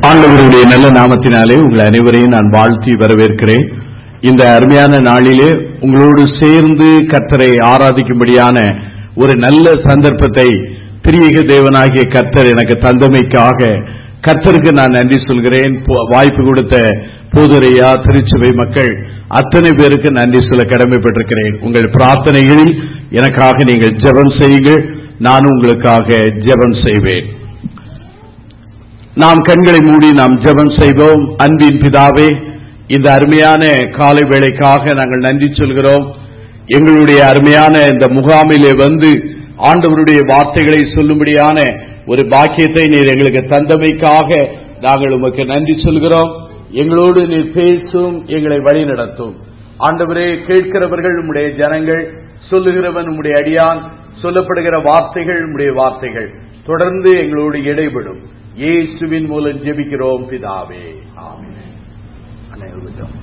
ஆண்டவருடைய நல்ல நாமத்தினாலே உங்கள் அனைவரையும் நான் வாழ்த்தி வரவேற்கிறேன் இந்த அருமையான நாளிலே உங்களோடு சேர்ந்து கர்த்தரை ஆராதிக்கும்படியான ஒரு நல்ல சந்தர்ப்பத்தை திரியக தேவனாகிய கர்த்தர் எனக்கு தந்தமைக்காக கர்த்தருக்கு நான் நன்றி சொல்கிறேன் போ- வாய்ப்பு கொடுத்த போதுரையா திருச்சபை மக்கள் அத்தனை பேருக்கு நன்றி சொல்ல கடமைப்பட்டிருக்கிறேன் உங்கள் பிரார்த்தனைகளில் எனக்காக நீங்கள் ஜெபம் செய்யுங்கள் நான் உங்களுக்காக ஜெபம் செய்வேன் நாம் கண்களை மூடி நாம் ஜெபம் செய்வோம் அன்பின் பிதாவே இந்த அருமையான காலை வேளைக்காக நாங்கள் நன்றி சொல்கிறோம் எங்களுடைய அருமையான இந்த முகாமிலே வந்து ஆண்டவருடைய வார்த்தைகளை சொல்லும்படியான ஒரு பாக்கியத்தை நீர் எங்களுக்கு தந்தமைக்காக நாங்கள் உமக்கு நன்றி சொல்கிறோம் எங்களோடு நீர் பேசும் எங்களை வழி நடத்தும் ஆண்டவரே கேட்கிறவர்கள் உம்முடைய ஜனங்கள் சொல்லுகிறவன் உம்முடைய அடியான் சொல்லப்படுகிற வார்த்தைகள் உம்முடைய வார்த்தைகள் தொடர்ந்து எங்களோடு இடைபடும் இயேசுவின் மூலம் ஜெபிக்கிறோம் பிதாவே ஆமென் அனைவரும் ஜெபம்.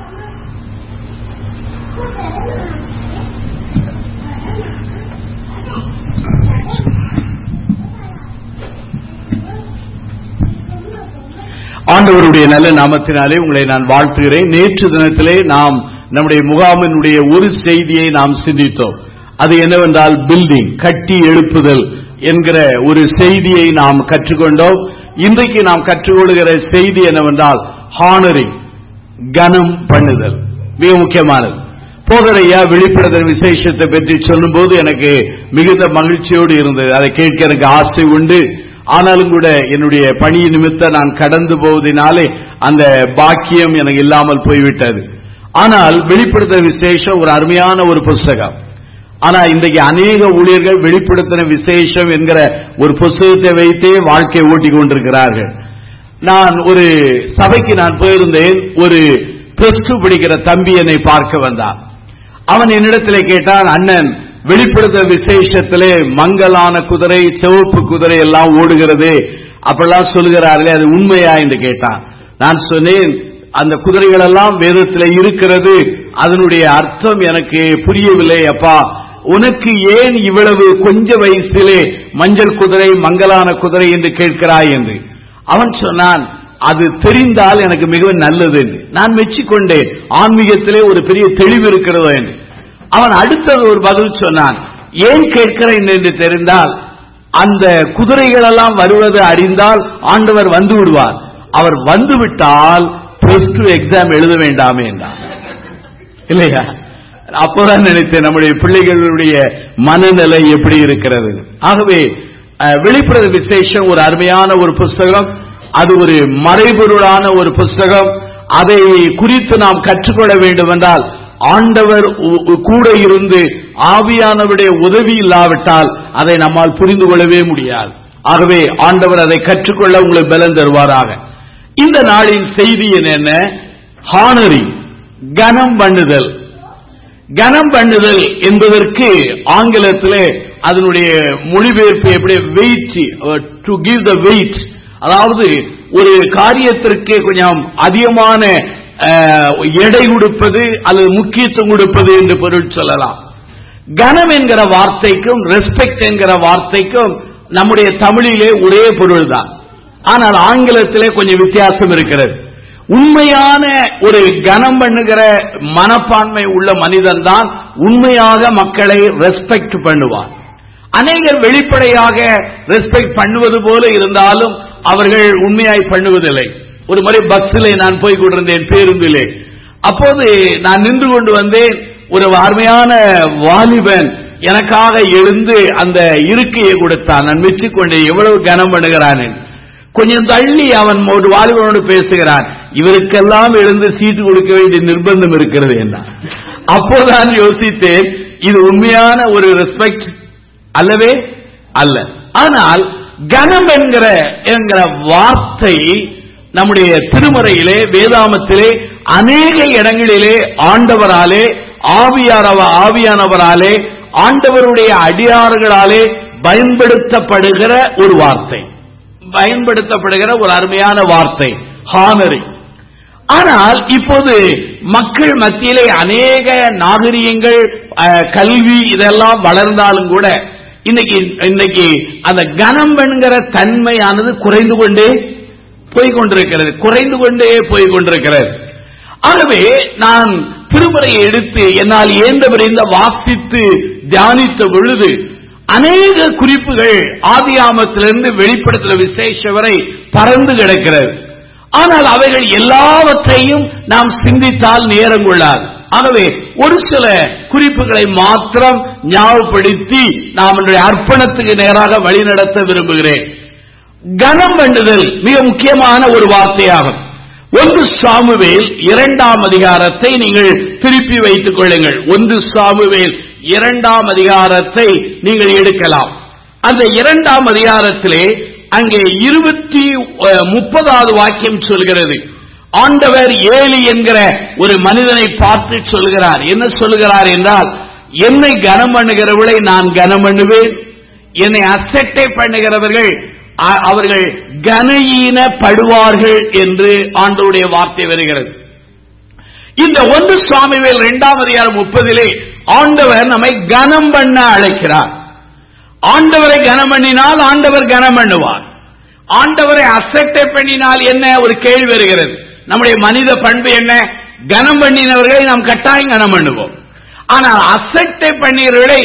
ஆண்டவருடைய நல்ல நாமத்தினாலே உங்களை நான் வாழ்த்துகிறேன் நேற்று தினத்திலே நாம் நம்முடைய முகாமினுடைய ஒரு செய்தியை நாம் சிந்தித்தோம் அது என்னவென்றால் பில்டிங் கட்டி எழுப்புதல் என்கிற ஒரு செய்தியை நாம் கற்றுக்கொண்டோம் இன்றைக்கு நாம் கற்றுக்கொள்கிற செய்தி என்னவென்றால் ஹானரிங் கனம் பண்ணுதல் மிக முக்கியமானது போதரையா வெளிப்படுதல் விசேஷத்தை பற்றி சொல்லும்போது எனக்கு மிகுந்த மகிழ்ச்சியோடு இருந்தது அதை கேட்க எனக்கு ஆசை உண்டு ஆனாலும் கூட என்னுடைய பணி நிமித்தம் நான் கடந்து போவதினாலே அந்த பாக்கியம் எனக்கு இல்லாமல் போய்விட்டது ஆனால் வெளிப்படுத்தல் விசேஷம் ஒரு அருமையான ஒரு புஸ்தகம் ஆனா இன்றைக்கு அநேக ஊழியர்கள் வெளிப்படுத்தின விசேஷம் என்கிற ஒரு புஸ்தகத்தை வைத்தே வாழ்க்கையை ஓட்டிக் கொண்டிருக்கிறார்கள் நான் ஒரு சபைக்கு நான் போயிருந்தேன் ஒரு பிளஸ் டூ படிக்கிற தம்பி என்னை பார்க்க வந்தான் அவன் என்னிடத்திலே கேட்டான் அண்ணன் வெளிப்படுத்த விசேஷத்திலே மங்கலான குதிரை சிவப்பு குதிரை எல்லாம் ஓடுகிறது அப்படிலாம் சொல்லுகிறார்களே அது உண்மையா என்று கேட்டான் நான் சொன்னேன் அந்த குதிரைகள் எல்லாம் வேதத்தில் இருக்கிறது அதனுடைய அர்த்தம் எனக்கு புரியவில்லை அப்பா உனக்கு ஏன் இவ்வளவு கொஞ்ச வயசிலே மஞ்சள் குதிரை மங்கலான குதிரை என்று கேட்கிறாய் என்று அவன் சொன்னான் அது தெரிந்தால் எனக்கு மிகவும் நல்லது என்று நான் மெச்சிக்கொண்டேன் ஆன்மீகத்திலே ஒரு பெரிய தெளிவு இருக்கிறதோ என்று அவன் அடுத்தது ஒரு பதில் சொன்னான் ஏன் கேட்கிறேன் என்று தெரிந்தால் அந்த குதிரைகள் எல்லாம் வருவது அறிந்தால் ஆண்டவர் வந்து விடுவார் அவர் வந்து விட்டால் பிளஸ் டூ எக்ஸாம் எழுத வேண்டாமே என்றான் இல்லையா அப்போதான் நினைத்தேன் நம்முடைய பிள்ளைகளுடைய மனநிலை எப்படி இருக்கிறது ஆகவே அஹ், வெளிப்படுத்த விசேஷம் ஒரு அருமையான ஒரு புஸ்தகம் அது ஒரு மறைபொருளான ஒரு புஸ்தகம் அதை குறித்து நாம் கற்றுக்கொள்ள வேண்டும் என்றால் ஆண்டவர் உ- உ- கூட இருந்து ஆவியானவருடைய உதவி இல்லாவிட்டால் அதை நம்மால் புரிந்து கொள்ளவே முடியாது ஆகவே ஆண்டவர் அதை கற்றுக்கொள்ள உங்களுக்கு பலன் தருவாராக இந்த நாளின் செய்தி என்ன ஹானரி கனம் பண்ணுதல் கனம் பண்ணுதல் என்பதற்கு ஆங்கிலத்திலே அதனுடைய மொழிபெயர்ப்பு எப்படி weight to give the weight அதாவது ஒரு காரியத்திற்கு கொஞ்சம் அதிகமான அஹ், எடை கொடுப்பது அல்லது முக்கியத்துவம் கொடுப்பது என்று பொருள் சொல்லலாம் கனம் என்கிற வார்த்தைக்கும் ரெஸ்பெக்ட் என்கிற வார்த்தைக்கும் நம்முடைய தமிழிலே ஒரே பொருள் தான் ஆனால் ஆங்கிலத்திலே கொஞ்சம் வித்தியாசம் இருக்கிறது உண்மையான ஒரு கனம் பண்ணுகிற மனப்பான்மை உள்ள மனிதன் தான் உண்மையாக மக்களை ரெஸ்பெக்ட் பண்ணுவான் அநேகர் வெளிப்படையாக ரெஸ்பெக்ட் பண்ணுவது போல இருந்தாலும் அவர்கள் உண்மையாய் பண்ணுவதில்லை ஒரு முறை பஸ்ஸிலே நான் போய் கொண்டிருந்தேன் பேருந்திலே அப்போது நான் நின்று கொண்டு வந்தேன் ஒரு அருமையான வாலிபன் எனக்காக எழுந்து அந்த இருக்கையை கொடுத்தான் நான் மெச்சிக்கொண்டேன் எவ்வளவு கனம் பண்ணுகிறான் என்று. கொஞ்சம் தள்ளி அவன் ஒரு வாலிபனோடு பேசுகிறான் இவருக்கெல்லாம் எழுந்து சீட்டு கொடுக்க வேண்டிய நிர்பந்தம் இருக்கிறது என்றான் அப்போதான் யோசித்தேன் இது உண்மையான ஒரு ரெஸ்பெக்ட் அல்லவே அல்ல ஆனால் கனம் என்கிற என்கிற வார்த்தை நம்முடைய திருமறையிலே வேதாமத்திலே அநேக இடங்களிலே ஆண்டவராலே ஆவியாரவ ஆவியானவராலே ஆண்டவருடைய அடியார்களாலே பயன்படுத்தப்படுகிற ஒரு வார்த்தை பயன்படுத்தப்படுகிற ஒரு அருமையான வார்த்தை ஹானரி ஆனால் இப்போது மக்கள் மத்தியிலே அநேக நாகரிகங்கள் அஹ், கல்வி இதெல்லாம் வளர்ந்தாலும் கூட இன்னைக்கு இன்னைக்கு அந்த கனம் என்கிற தன்மையானது குறைந்து கொண்டே போய் கொண்டிருக்கிறது குறைந்து கொண்டே போய் கொண்டிருக்கிறது ஆகவே நான் திருமுறையை எடுத்து என்னால் இயந்தவர் இந்த வாசித்து தியானித்த பொழுது அநேக குறிப்புகள் ஆதியாமத்திலிருந்து வெளிப்படுத்துகிற விசேஷம் வரை பறந்து கிடக்கிறது ஆனால் அவைகள் எல்லாவற்றையும் நாம் சிந்தித்தால் நேரம் கொள்ளாது ஆகவே ஒரு சில குறிப்புகளை மாத்திரம் ஞாபகப்படுத்தி நாம் இன்றைய அர்ப்பணத்துக்கு நேராக வழிநடத்த விரும்புகிறேன் கனம் பண்ணுதல் மிக முக்கியமான ஒரு வார்த்தையாகும் ஒன்று சாமுவேல் இரண்டாம் அதிகாரத்தை நீங்கள் திருப்பி வைத்துக் கொள்ளுங்கள் ஒன்று சாமுவேல் இரண்டாம் அதிகாரத்தை நீங்கள் எடுக்கலாம் அந்த இரண்டாம் அதிகாரத்திலே அங்கே இருபத்தி அஹ், முப்பதாவது வாக்கியம் சொல்கிறது ஆண்டவர் ஏலி என்கிற ஒரு மனிதனை பார்த்து சொல்கிறார் என்ன சொல்கிறார் என்றால் என்னை கனம் பண்ணுகிறவர்களை நான் கனம் பண்ணுவேன் என்னை அசட்டை பண்ணுகிறவர்கள் அ- அவர்கள் கனஈனப்படுவார்கள் என்று ஆண்டவருடைய வார்த்தை வருகிறது இந்த ஒன்று சுவாமிவேல் இரண்டாம் அதிகாரம் முப்பதிலே ஆண்டவர் நம்மை கனம் பண்ண அழைக்கிறார் ஆண்டவரை கனம் பண்ணினால் ஆண்டவர் கனம் பண்ணுவார் ஆண்டவரை அசட்டை பண்ணினால் என்ன ஒரு கேள்வி வருகிறது நம்முடைய மனித பண்பு என்ன கனம் பண்ணினவர்களை நாம் கட்டாயம் கனம் பண்ணுவோம் ஆனால் அசட்டை பண்ணியவர்களை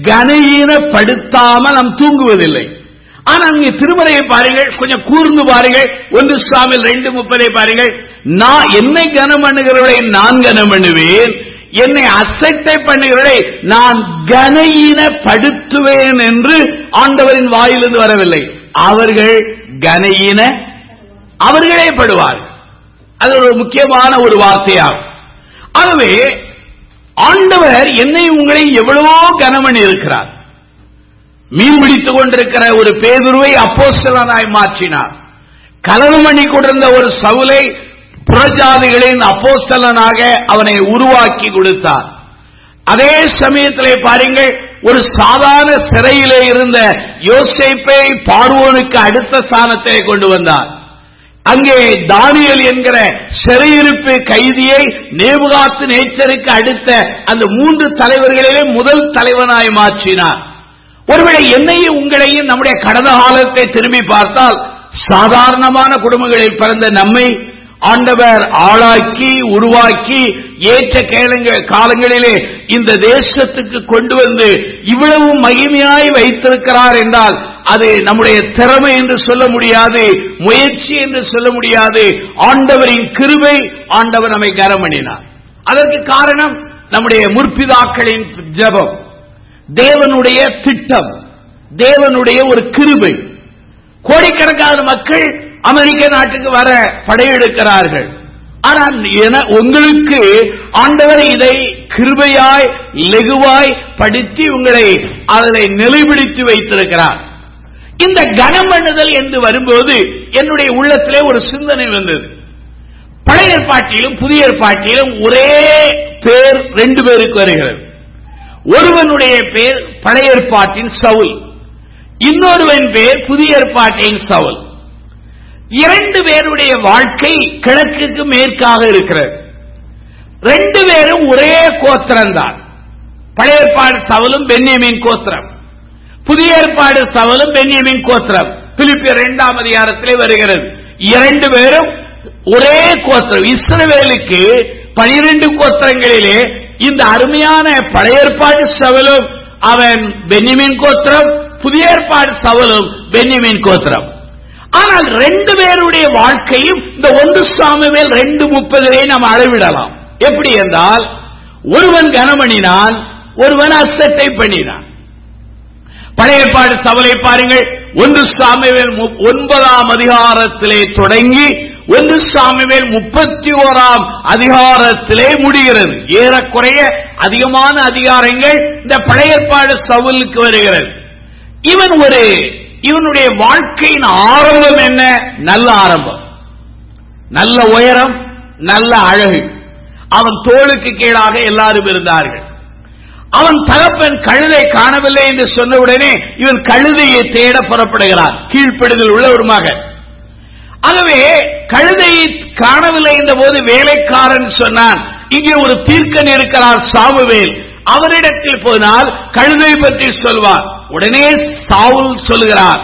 கனஈனப்படுத்தாமல் நாம் தூங்குவதில்லை ஆனால் நீங்க திருமலையை பாருங்கள் கொஞ்சம் கூர்ந்து பாருங்கள் ஒன்று சுவாமியில் ரெண்டு முப்பதை பாருங்கள் நான் என்னை கனம் பண்ணுகிறவர்களை நான் கனம் பண்ணுவேன் என்னை அசட்டை பண்ணுகிறவர்களை நான் கனஈனப்படுத்துவேன் என்று ஆண்டவரின் வாயிலிருந்து வரவில்லை அவர்கள் கனஈன அவர்களே படுவார்கள் அது ஒரு முக்கியமான ஒரு வார்த்தையாகும் ஆகவே ஆண்டவர் என்னை உங்களை எவ்வளவோ கனமணி இருக்கிறார் மீன் பிடித்துக் கொண்டிருக்கிற ஒரு பேதுருவை அப்போஸ்தலனாய் மாற்றினார் கலவு பண்ணி கொண்டிருந்த ஒரு சவுலை புறஜாதிகளின் அப்போஸ்தலனாக அவனை உருவாக்கி கொடுத்தார் அதே சமயத்திலே பாருங்கள் ஒரு சாதாரண சிறையிலே இருந்த யோசேப்பை பார்வோனுக்கு அடுத்த ஸ்தானத்திலே கொண்டு வந்தார் அங்கே தானியல் என்கிற சிறையிருப்பு கைதியை நேபுகாத்து நேச்சருக்கு அடுத்த அந்த மூன்று தலைவர்களிலே முதல் தலைவனாய் மாற்றினார் ஒருவேளை என்னையும் உங்களையும் நம்முடைய கடந்த காலத்தை திரும்பி பார்த்தால் சாதாரணமான குடும்பங்களில் பிறந்த நம்மை ஆண்டவர் ஆளாக்கி உருவாக்கி ஏற்ற கேளுங்க காலங்களிலே இந்த தேசத்துக்கு கொண்டு வந்து இவ்வளவு மகிமையாய் வைத்திருக்கிறார் என்றால் அது நம்முடைய திறமை என்று சொல்ல முடியாது முயற்சி என்று சொல்ல முடியாது ஆண்டவரின் கிருபை ஆண்டவர் நம்மை கரம் பண்ணினார் அதற்கு காரணம் நம்முடைய முற்பிதாக்களின் ஜெபம் தேவனுடைய திட்டம் தேவனுடைய ஒரு கிருபை கோடிக்கணக்கான மக்கள் அமெரிக்க நாட்டுக்கு வர படையெடுக்கிறார்கள் ஆனால் என- உங்களுக்கு ஆண்டவர் இதை கிருபையாய் லெகுவாய் படித்து உங்களை அதனை நிலைபிடித்து வைத்திருக்கிறார் இந்த கனம் பண்ணுதல் என்று வரும்போது என்னுடைய உள்ளத்திலே ஒரு சிந்தனை வந்தது பழைய ஏற்பாட்டிலும் புதிய ஏற்பாட்டிலும் ஒரே பேர் ரெண்டு பேருக்கு வருகிறது ஒருவனுடைய பேர் பழைய ஏற்பாட்டின் சவுல் இன்னொருவன் பேர் புதிய ஏற்பாட்டின் சவுல் இரண்டு பேருடைய வாழ்க்கை கிழக்குக்கு மேற்காக இருக்கிறது ரெண்டு பேரும் ஒரே கோத்திரம்தான் பழைய ஏற்பாடு சவுலும் பென்னியமின் கோத்திரம் புதிய ஏற்பாடு சவுலும் பென்னியமின் கோத்திரம் பிலிப்பியர் இரண்டாம் அதிகாரத்திலே வருகிறது இரண்டு பேரும் ஒரே கோத்திரம் இஸ்ரவேலுக்கு பனிரெண்டு கோத்திரங்களிலே இந்த அருமையான பழைய ஏற்பாடு சவலும் அவன் பென்னிமின் கோத்திரம் புதிய ஏற்பாடு சவலும் பென்னிமின் கோத்திரம் ஆனால் ரெண்டு பேருடைய வாழ்க்கையும் இந்த ஒன்று சாமுவேல் ரெண்டு முப்பதிலே நாம் அளவிடலாம் எப்படி என்றால் ஒருவன் கனமணினான் ஒருவன் அசட்டை பண்ணினான் பழைய ஏற்பாடு சவலை பாருங்கள் ஒன்று சாமுவேல் மு- ஒன்பதாம் அதிகாரத்திலே தொடங்கி ஒன்று சாமுவேல் முப்பத்தி ஓராம் அதிகாரத்திலே முடிகிறது ஏறக்குறைய அதிகமான அதிகாரங்கள் இந்த பழைய ஏற்பாடு சவுலுக்கு வருகிறது இவன் ஒரு இவனுடைய வாழ்க்கையின் ஆரம்பம் என்ன நல்ல ஆரம்பம் நல்ல உயரம் நல்ல அழகு அவன் தோளுக்கு கீழாக எல்லாரும் இருந்தார்கள் அவன் தகப்பன் கழுதை காணவில்லை என்று சொன்னவுடனே இவன் கழுதையை தேட புறப்படுகிறான் கீழ்ப்படுதல் உள்ள ஒரு மகன் ஆகவே கழுதையை காணவில்லை என்ற போது வேலைக்காரன் சொன்னான் இங்கே ஒரு தீர்க்கன் இருக்கிறார் சாமுவேல் அவரிடத்தில் போனால் கழுதை பற்றி சொல்வார் உடனே சாவுல் சொல்கிறார்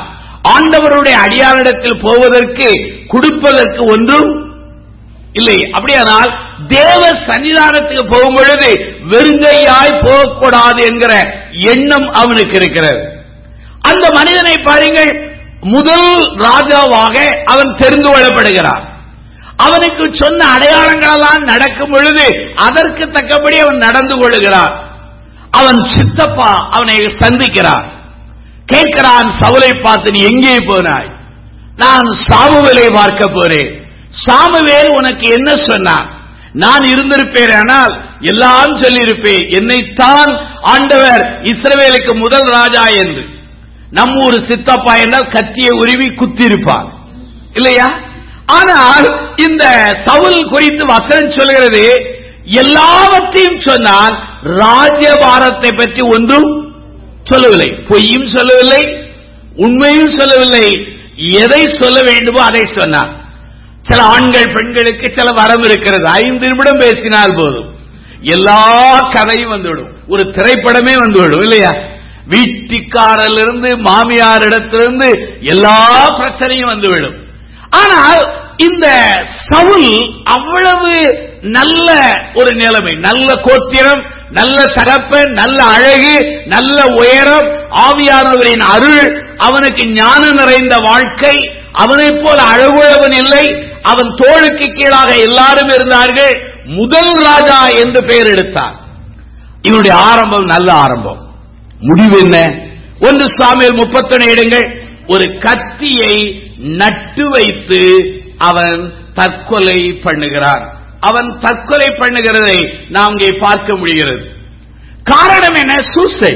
ஆண்டவருடைய அடியாரிடத்தில் போவதற்கு கொடுப்பதற்கு ஒன்றும் இல்லை அப்படியானால் தேவ சன்னிதானத்துக்கு போகும் பொழுது வெறுங்கையாய் போகக்கூடாது என்கிற எண்ணம் அவனுக்கு இருக்கிறது அந்த மனிதனை பாருங்கள் முதல் ராஜாவாக அவன் தெரிந்து கொள்ளப்படுகிறான் அவனுக்கு சொன்ன அடையாளங்களெல்லாம் நடக்கும் பொழுது அதற்கு தக்கபடி அவன் நடந்து கொள்கிறான் அவன் சித்தப்பா அவனை சந்திக்கிறான் கேட்கிறான் சவுலை பார்த்து நீ எங்கே போனாய் நான் சாமுவேலை பார்க்க போறேன் சாமுவேல் உனக்கு என்ன சொன்னான் நான் இருந்திருப்பேன் ஆனால் எல்லாம் சொல்லியிருப்பேன் என்னைத்தான் ஆண்டவர் இஸ்ரவேலுக்கு முதல் ராஜா என்று நம்ம ஊர் சித்தப்பா என்றால் கத்தியை உருவி குத்திருப்பான் இல்லையா ஆனால் இந்த சவுல் குறித்து வசனம் சொல்கிறது எல்லாவற்றையும் சொன்னால் ராஜ்யபாரத்தை பற்றி ஒன்றும் சொல்லவில்லை பொய்யும் சொல்லவில்லை உண்மையும் சொல்லவில்லை எதை சொல்ல வேண்டுமோ அதை சொன்னார் சில ஆண்கள் பெண்களுக்கு சில வரம் இருக்கிறது ஐந்து நிமிடம் பேசினால் போதும் எல்லா கதையும் வந்துவிடும் ஒரு திரைப்படமே வந்துவிடும் இல்லையா வீட்டுக்காரிலிருந்து மாமியாரிடத்திலிருந்து எல்லா பிரச்சனையும் வந்துவிடும் ஆனால் இந்த சவுல் அவ்வளவு நல்ல ஒரு நிலைமை நல்ல கோத்திரம் நல்ல தகப்பன் நல்ல அழகு நல்ல உயரம் ஆவியானவரின் அருள் அவனுக்கு ஞானம் நிறைந்த வாழ்க்கை அவனைப் போல அழகுள்ளவன் இல்லை அவன் தோளுக்கு கீழாக எல்லாரும் இருந்தார்கள் முதல் ராஜா என்று பெயர் எடுத்தார் இவனுடைய ஆரம்பம் நல்ல ஆரம்பம் முடிவு என்ன ஒன்று சாமியில் முப்பத்தொன்னு இடங்கள் ஒரு கத்தியை நட்டு வைத்து அவன் தற்கொலை பண்ணுகிறான் அவன் தற்கொலை பண்ணுகிறதை நாம் இங்கே பார்க்க முடிகிறது காரணம் என்ன சூசை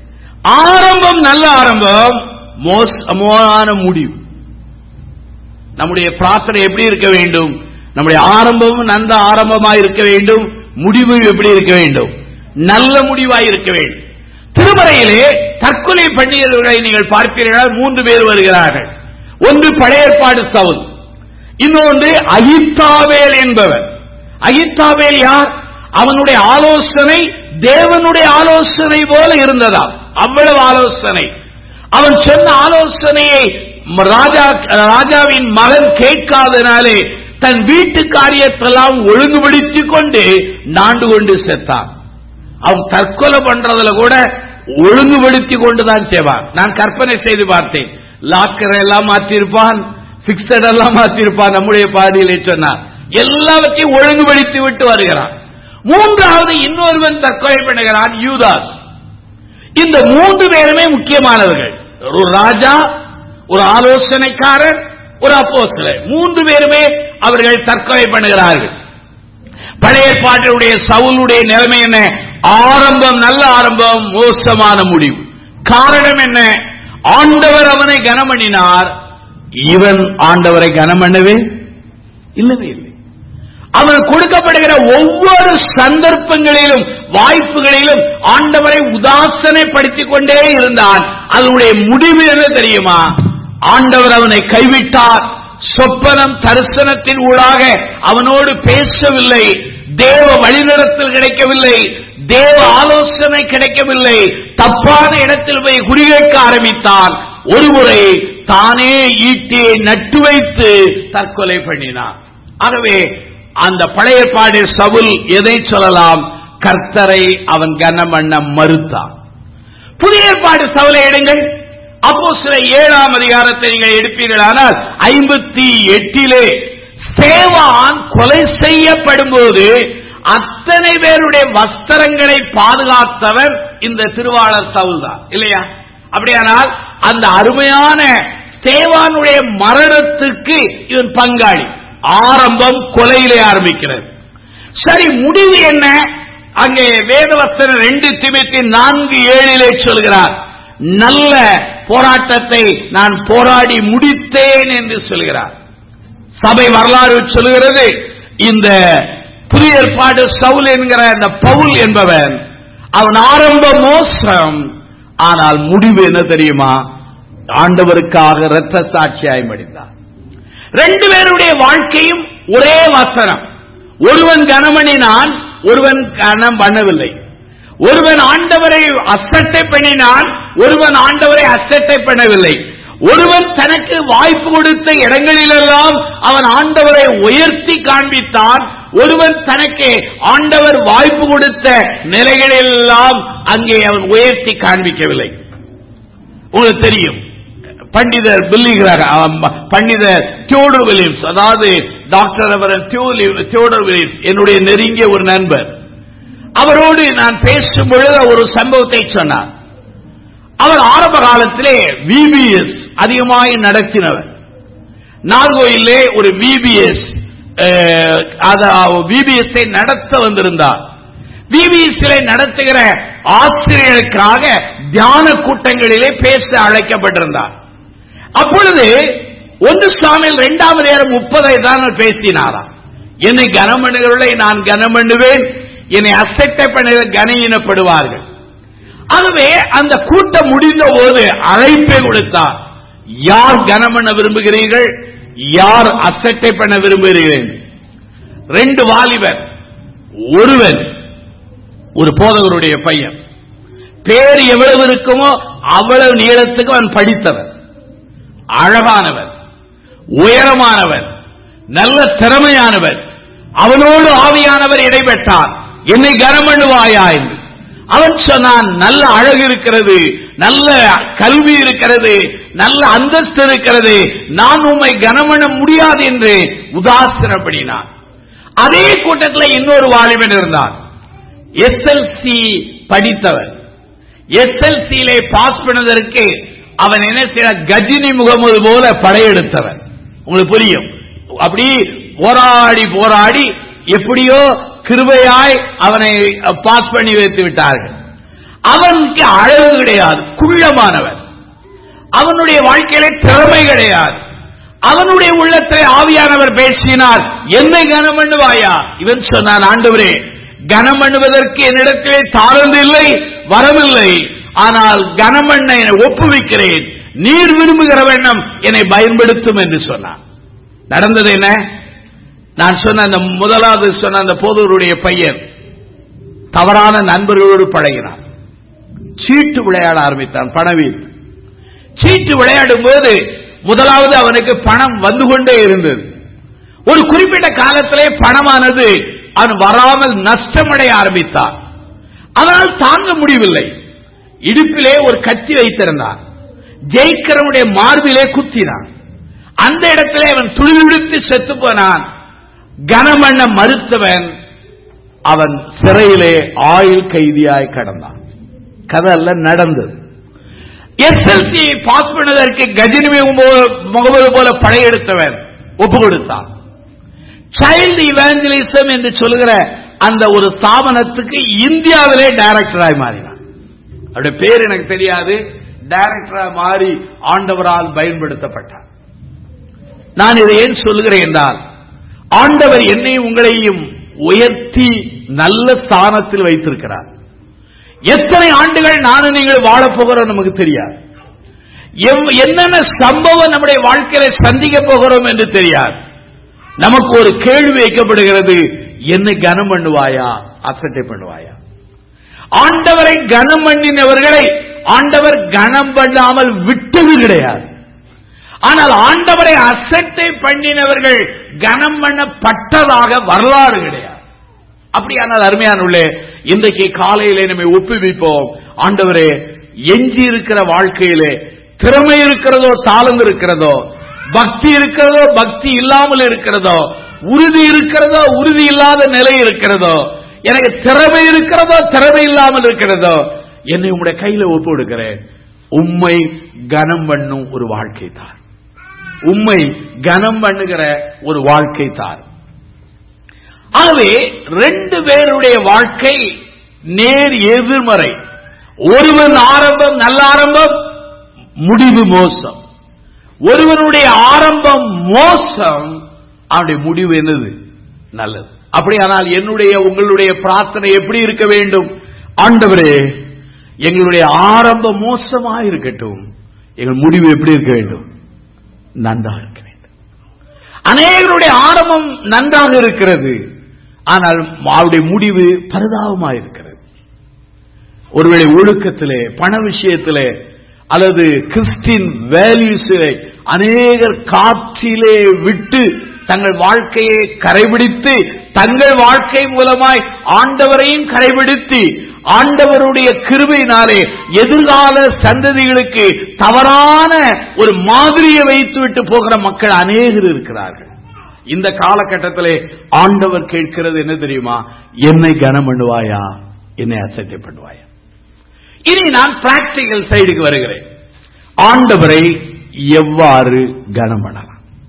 ஆரம்பம் நல்ல ஆரம்பம் மோசமான முடிவு நம்முடைய பிரார்த்தனை எப்படி இருக்க வேண்டும் நம்முடைய ஆரம்பமும் நல்ல ஆரம்பமாய் இருக்க வேண்டும் முடிவு எப்படி இருக்க வேண்டும் நல்ல முடிவாய் இருக்க வேண்டும் திருமறையிலே தற்கொலை பண்ணுகிறவர்களை நீங்கள் பார்ப்பீர்கள் மூன்று பேர் வருகிறார்கள் ஒன்று பழைய ஏற்பாடு சவுல் இன்னொன்று அகித்தாவேல் என்பவர் அகித்தாவேல் யார் அவனுடைய ஆலோசனை தேவனுடைய ஆலோசனை போல இருந்ததா அவ்வளவு ஆலோசனை அவன் சொன்ன ஆலோசனையை ராஜா ராஜாவின் மகன் கேட்காதனாலே தன் வீட்டு காரியத்தெல்லாம் ஒழுங்குபடுத்திக் கொண்டு நாண்டு கொண்டு செத்தான் அவன் தற்கொலை பண்றதுல கூட ஒழுங்குபடுத்தி கொண்டுதான் செய்வான் நான் கற்பனை செய்து பார்த்தேன் லாக்கர் எல்லாம் மாற்றிருப்பான் பிக்சட் எல்லாம் மாற்றிருப்பான் நம்முடைய பாதியிலே சொன்னார் எல்லாவற்றையும் ஒழுங்குபடுத்தி விட்டு வருகிறான் மூன்றாவது இன்னொருவன் தற்கொலை பண்ணுகிறான் யூதாஸ் இந்த மூன்று பேருமே முக்கியமானவர்கள் ஒரு ராஜா ஒரு ஆலோசனைக்காரர் ஒரு அப்போஸ்தலர் மூன்று பேருமே அவர்கள் தற்கொலை பண்ணுகிறார்கள் பழைய பாட்டினுடைய சவுலுடைய நிலைமை என்ன ஆரம்பம் நல்ல ஆரம்பம் மோசமான முடிவு காரணம் என்ன ஆண்டவர் அவனை கனமணினார் இவன் ஆண்டவரை கனம் பண்ணவே இல்லவே இல்லை அவன் கொடுக்கப்படுகிற ஒவ்வொரு சந்தர்ப்பங்களிலும் வாய்ப்புகளிலும் ஆண்டவரை உதாசனைப்படுத்திக் கொண்டே இருந்தான் அதனுடைய முடிவு என்ன தெரியுமா ஆண்டவர் அவனை கைவிட்டார் சொப்பனம் தரிசனத்தின் ஊடாக அவனோடு பேசவில்லை தேவ வழிநடத்தல் கிடைக்கவில்லை தேவ ஆலோசனை கிடைக்கவில்லை தப்பான இடத்தில் போய் குறிவைக்க ஆரம்பித்தான் ஒருமுறை தானே ஈட்டியை நட்டு வைத்து தற்கொலை பண்ணினான் ஆகவே அந்த பழைய பாடு சவுல் எதை சொல்லலாம் கர்த்தரை அவன் கனம் பண்ண மறுத்தான் புதிய ஏற்பாடு சவுலை எடுங்கள் அப்போ சில ஏழாம் அதிகாரத்தை நீங்கள் எடுப்பீர்களானால் ஐம்பத்தி எட்டிலே சேவான் கொலை செய்யப்படும் போது அத்தனை பேருடைய வஸ்திரங்களை பாதுகாத்தவர் இந்த திருவாளர் சவுல் தான் இல்லையா அப்படியானால் அந்த அருமையான சேவானுடைய மரணத்துக்கு இவன் பங்காளி ஆரம்பம் கொலையிலே ஆரம்பிக்கிறது சரி முடிவு என்ன அங்கே வேதவஸ்தன ரெண்டு திமுத்தி நான்கு ஏழிலே சொல்கிறார் நல்ல போராட்டத்தை நான் போராடி முடித்தேன் என்று சொல்கிறார் சபை வரலாறு சொல்லுகிறது இந்த புதிய ஏற்பாடு சவுல் என்கிற அந்த பவுல் என்பவன் அவன் ஆரம்ப மோசம் ஆனால் முடிவு என்ன தெரியுமா ஆண்டவருக்காக இரத்த சாட்சியாய் மடிந்தான் ரெண்டு பேருடைய வாழ்க்கையும் ஒரே வசனம் ஒருவன் கனமணினான் ஒருவன் கனம் பண்ணவில்லை ஒருவன் ஆண்டவரை அசட்டை பண்ணினான் ஒருவன் ஆண்டவரை அசட்டை பண்ணவில்லை ஒருவன் தனக்கு வாய்ப்பு கொடுத்த இடங்களிலெல்லாம் அவன் ஆண்டவரை உயர்த்தி காண்பித்தான் ஒருவன் தனக்கு ஆண்டவர் வாய்ப்பு கொடுத்த நிலைகளிலெல்லாம் அங்கே அவன் உயர்த்தி காண்பிக்கவில்லை உங்களுக்கு தெரியும் பண்டிதர் பில்லிகிறார் பண்டிதர் தியோடர் வில்லியம்ஸ் அதாவது டாக்டர் அவர் தியோடர் வில்லியம்ஸ் என்னுடைய நெருங்கிய ஒரு நண்பர் அவரோடு நான் பேசும் பொழுது ஒரு சம்பவத்தை சொன்னார் அவர் ஆரம்ப காலத்திலே விபிஎஸ் அதிகமாக நடத்தினவர் நார்கோயிலே ஒரு விபிஎஸ் விபிஎஸ் நடத்த வந்திருந்தார் விபிஎஸ் நடத்துகிற ஆசிரியர்களுக்காக தியான கூட்டங்களிலே பேச அழைக்கப்பட்டிருந்தார் அப்பொழுது ஒன்று சாமியில் இரண்டாம் நேரம் முப்பதை தான் பேசினாராம் என்னை கனம் பண்ணுகிறவர்களை நான் கனம் பண்ணுவேன் என்னை அசட்டை பண்ண கனையினப்படுவார்கள் ஆகவே அந்த கூட்டம் முடிந்த போது அழைப்பை கொடுத்தார் யார் கனம் பண்ண விரும்புகிறீர்கள் யார் அசட்டை பண்ண விரும்புகிறீர்கள் ரெண்டு வாலிபர் ஒருவன் ஒரு போதகருடைய பையன் பேர் எவ்வளவு இருக்குமோ அவ்வளவு நீளத்துக்கு அவன் படித்தவன் அழகானவன் உயரமானவன் நல்ல திறமையானவன் அவனோடு ஆவியானவர் இடைபெற்றார் என்னை கனம் பண்ணுவாயா என்று அவன் சொன்னான் நல்ல அழகு இருக்கிறது நல்ல கல்வி இருக்கிறது நல்ல அந்தஸ்து இருக்கிறது நான் உண்மை கனம் பண்ண முடியாது என்று உதாசனப்படினான் அதே கூட்டத்தில் இன்னொரு வாலிபன் இருந்தான் எஸ்எல்சி படித்தவன் எஸ்எல்சியிலே பாஸ் பண்ணதற்கு அவன் என்ன செய்ய கஜினி முகமது போல படையெடுத்தவன் உங்களுக்கு புரியும் அப்படி போராடி போராடி எப்படியோ கிருபையாய் அவனை பாஸ் பண்ணி வைத்து விட்டார்கள் அவனுக்கு அழகு கிடையாது குள்ளமானவன் அவனுடைய வாழ்க்கையிலே திறமை கிடையாது அவனுடைய உள்ளத்திலே ஆவியானவர் பேசினார் என்னை கனம் பண்ணுவாயா இவன் சொன்னான் ஆண்டவரே கனம் பண்ணுவதற்கு என்னிடத்திலே தாழ்ந்து இல்லை வரவில்லை ஆனால் கனமண்ண என்னை ஒப்புவிக்கிறேன் நீர் விரும்புகிற வண்ணம் என்னை பயன்படுத்தும் என்று சொன்னான் நடந்தது என்ன நான் சொன்ன அந்த முதலாவது சொன்ன அந்த போதூருடைய பையன் தவறான நண்பர்களோடு பழகினான் சீட்டு விளையாட ஆரம்பித்தான் பணவீர் சீட்டு விளையாடும் போது முதலாவது அவனுக்கு பணம் வந்து கொண்டே இருந்தது ஒரு குறிப்பிட்ட காலத்திலே பணமானது அவன் வராமல் நஷ்டமடைய ஆரம்பித்தான் அதனால் தாங்க முடியவில்லை இடுப்பிலே ஒரு கத்தி வைத்திருந்தான் ஜெயிக்கிறவனுடைய மார்பிலே குத்தினான் அந்த இடத்திலே அவன் துளிவிடுத்து செத்து போனான் கனமண்ண மறுத்தவன் அவன் சிறையிலே ஆயுள் கைதியாய் கடந்தான் கதை அல்ல நடந்தது எஸ்எல்சி பாஸ் பண்ணதற்கு கஜினி முகமது போல படையெடுத்தவன் ஒப்பு கொடுத்தான் சைல்டு இவாஞ்சலிசம் என்று சொல்லுகிற அந்த ஒரு ஸ்தாபனத்துக்கு இந்தியாவிலே டைரக்டராய் மாறினான் அவருடைய பேர் எனக்கு தெரியாது டைரக்டரா மாறி ஆண்டவரால் பயன்படுத்தப்பட்டார் நான் இதை ஏன் சொல்லுகிறேன் என்றால் ஆண்டவர் என்னையும் உங்களையும் உயர்த்தி நல்ல ஸ்தானத்தில் வைத்திருக்கிறார் எத்தனை ஆண்டுகள் நானும் நீங்கள் வாழப் போகிறோம் நமக்கு தெரியாது எவ்- என்னென்ன சம்பவம் நம்முடைய வாழ்க்கையில சந்திக்க போகிறோம் என்று தெரியாது நமக்கு ஒரு கேள்வி வைக்கப்படுகிறது என்னை கனம் பண்ணுவாயா அசட்டை பண்ணுவாயா ஆண்டவரை கனம் பண்ணினவர்களை ஆண்டவர் கனம் பண்ணாமல் விட்டது கிடையாது ஆனால் ஆண்டவரை அசட்டை பண்ணினவர்கள் கனம் பண்ணப்பட்டதாக வரலாறு கிடையாது அப்படியானால் அருமையானுள்ளே இன்றைக்கு காலையிலே நம்மை ஒப்புவிப்போம் ஆண்டவரே எஞ்சி இருக்கிற வாழ்க்கையிலே திறமை இருக்கிறதோ தாளம் இருக்கிறதோ பக்தி இருக்கிறதோ பக்தி இல்லாமல் இருக்கிறதோ உறுதி இருக்கிறதோ உறுதி இல்லாத நிலை இருக்கிறதோ எனக்கு திறமை இருக்கிறதோ திறமை இல்லாமல் இருக்கிறதோ என்னை உங்களுடைய கையில ஒப்பு கொடுக்கிறேன் உம்மை கனம் பண்ணும் ஒரு வாழ்க்கை தார் உம்மை கனம் பண்ணுகிற ஒரு வாழ்க்கை தார் ஆகவே ரெண்டு பேருடைய வாழ்க்கை நேர் எதிர்மறை ஒருவன் ஆரம்பம் நல்ல ஆரம்பம் முடிவு மோசம் ஒருவனுடைய ஆரம்பம் மோசம் அவனுடைய முடிவு என்னது நல்லது அப்படியானால் என்னுடைய உங்களுடைய பிரார்த்தனை எப்படி இருக்க வேண்டும் ஆண்டவரே எங்களுடைய ஆரம்பம் மோசமா இருக்கட்டும் எங்கள் முடிவு எப்படி இருக்க வேண்டும் நன்றாக இருக்க வேண்டும் அநேகருடைய ஆரம்பம் நன்றாக இருக்கிறது ஆனால் அவருடைய முடிவு பரிதாபமாக இருக்கிறது ஒருவேளை ஒழுக்கத்திலே பண விஷயத்திலே அல்லது கிறிஸ்டின் வேல்யூஸை அநேகர் காற்றிலே விட்டு தங்கள் வாழ்க்கையை கரைபிடித்து தங்கள் வாழ்க்கை மூலமாய் ஆண்டவரையும் கரைபிடித்து ஆண்டவருடைய கிருபையினாலே எதிர்கால சந்ததிகளுக்கு தவறான ஒரு மாதிரியை வைத்துவிட்டு போகிற மக்கள் அநேகர் இருக்கிறார்கள் இந்த காலகட்டத்திலே ஆண்டவர் கேட்கிறது என்ன தெரியுமா என்னை கனம் பண்ணுவாயா என்னை அசட்டை பண்ணுவாயா இனி நான் பிராக்டிகல் சைடுக்கு வருகிறேன் ஆண்டவரை எவ்வாறு கனம் பண்ணலாம்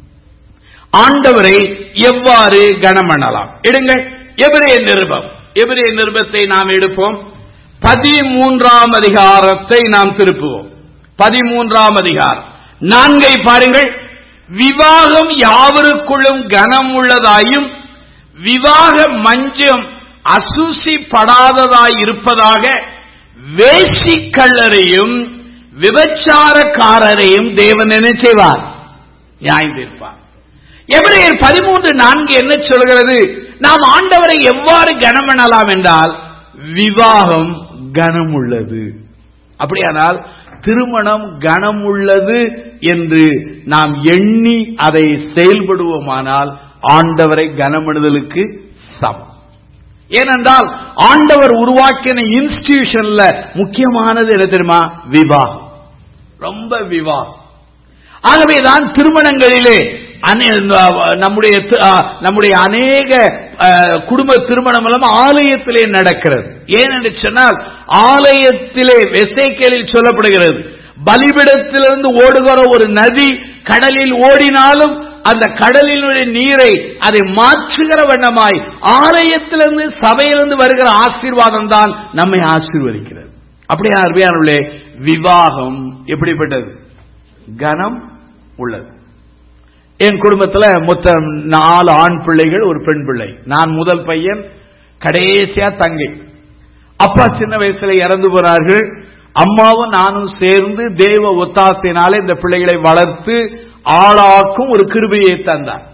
ஆண்டவரை எவ்வாறு கனம் பண்ணலாம் எடுங்கள் எபிரே நிருபம் எபிரே நிருபத்தை நாம் எடுப்போம் பதிமூன்றாம் அதிகாரத்தை நாம் திருப்புவோம் பதிமூன்றாம் அதிகாரம் நான்கை பாருங்கள் விவாகம் யாவருக்குள்ளும் கனம் உள்ளதாயும் விவாக மஞ்சம் அசூசிப்படாததாய் இருப்பதாக வேசிக்கல்லரையும் விபச்சாரக்காரரையும் தேவன் என்ன செய்வார் நியாயம் தீர்ப்பார் எபிரேயர் பதிமூன்று நான்கு என்ன சொல்கிறது நாம் ஆண்டவரை எவ்வாறு கனம் பண்ணலாம் என்றால் விவாகம் கனம் உள்ளது அப்படியானால் திருமணம் கனம் உள்ளது என்று நாம் எண்ணி அதை செயல்படுவோமானால் ஆண்டவரை கனமிடுதலுக்கு சமம் ஏனென்றால் ஆண்டவர் உருவாக்கின இன்ஸ்டிடியூஷன்ல முக்கியமானது என்ன தெரியுமா விவாகம் ரொம்ப விவாகம் ஆகவேதான் திருமணங்களிலே நம்முடைய நம்முடைய அநேக குடும்ப திருமணம் எல்லாம் ஆலயத்திலே நடக்கிறது ஏனென்று சொன்னால் ஆலயத்திலே வெசைக்கலில் சொல்லப்படுகிறது பலிபிடத்திலிருந்து ஓடுகிற ஒரு நதி கடலில் ஓடினாலும் அந்த கடலினுடைய நீரை அதை மாற்றுகிற வண்ணமாய் ஆலயத்திலிருந்து சபையிலிருந்து வருகிற ஆசீர்வாதம் தான் நம்மை ஆசீர்வதிக்கிறது அப்படியே அருமையானே விவாகம் எப்படிப்பட்டது கனம் உள்ளது என் குடும்பத்தில் மொத்தம் நாலு ஆண் பிள்ளைகள் ஒரு பெண் பிள்ளை நான் முதல் பையன் கடைசியா தங்கை அப்பா சின்ன வயசுல இறந்து போனார்கள் அம்மாவும் நானும் சேர்ந்து தேவ ஒத்தாசையினாலே இந்த பிள்ளைகளை வளர்த்து ஆளாக்கும் ஒரு கிருபையை தந்தார்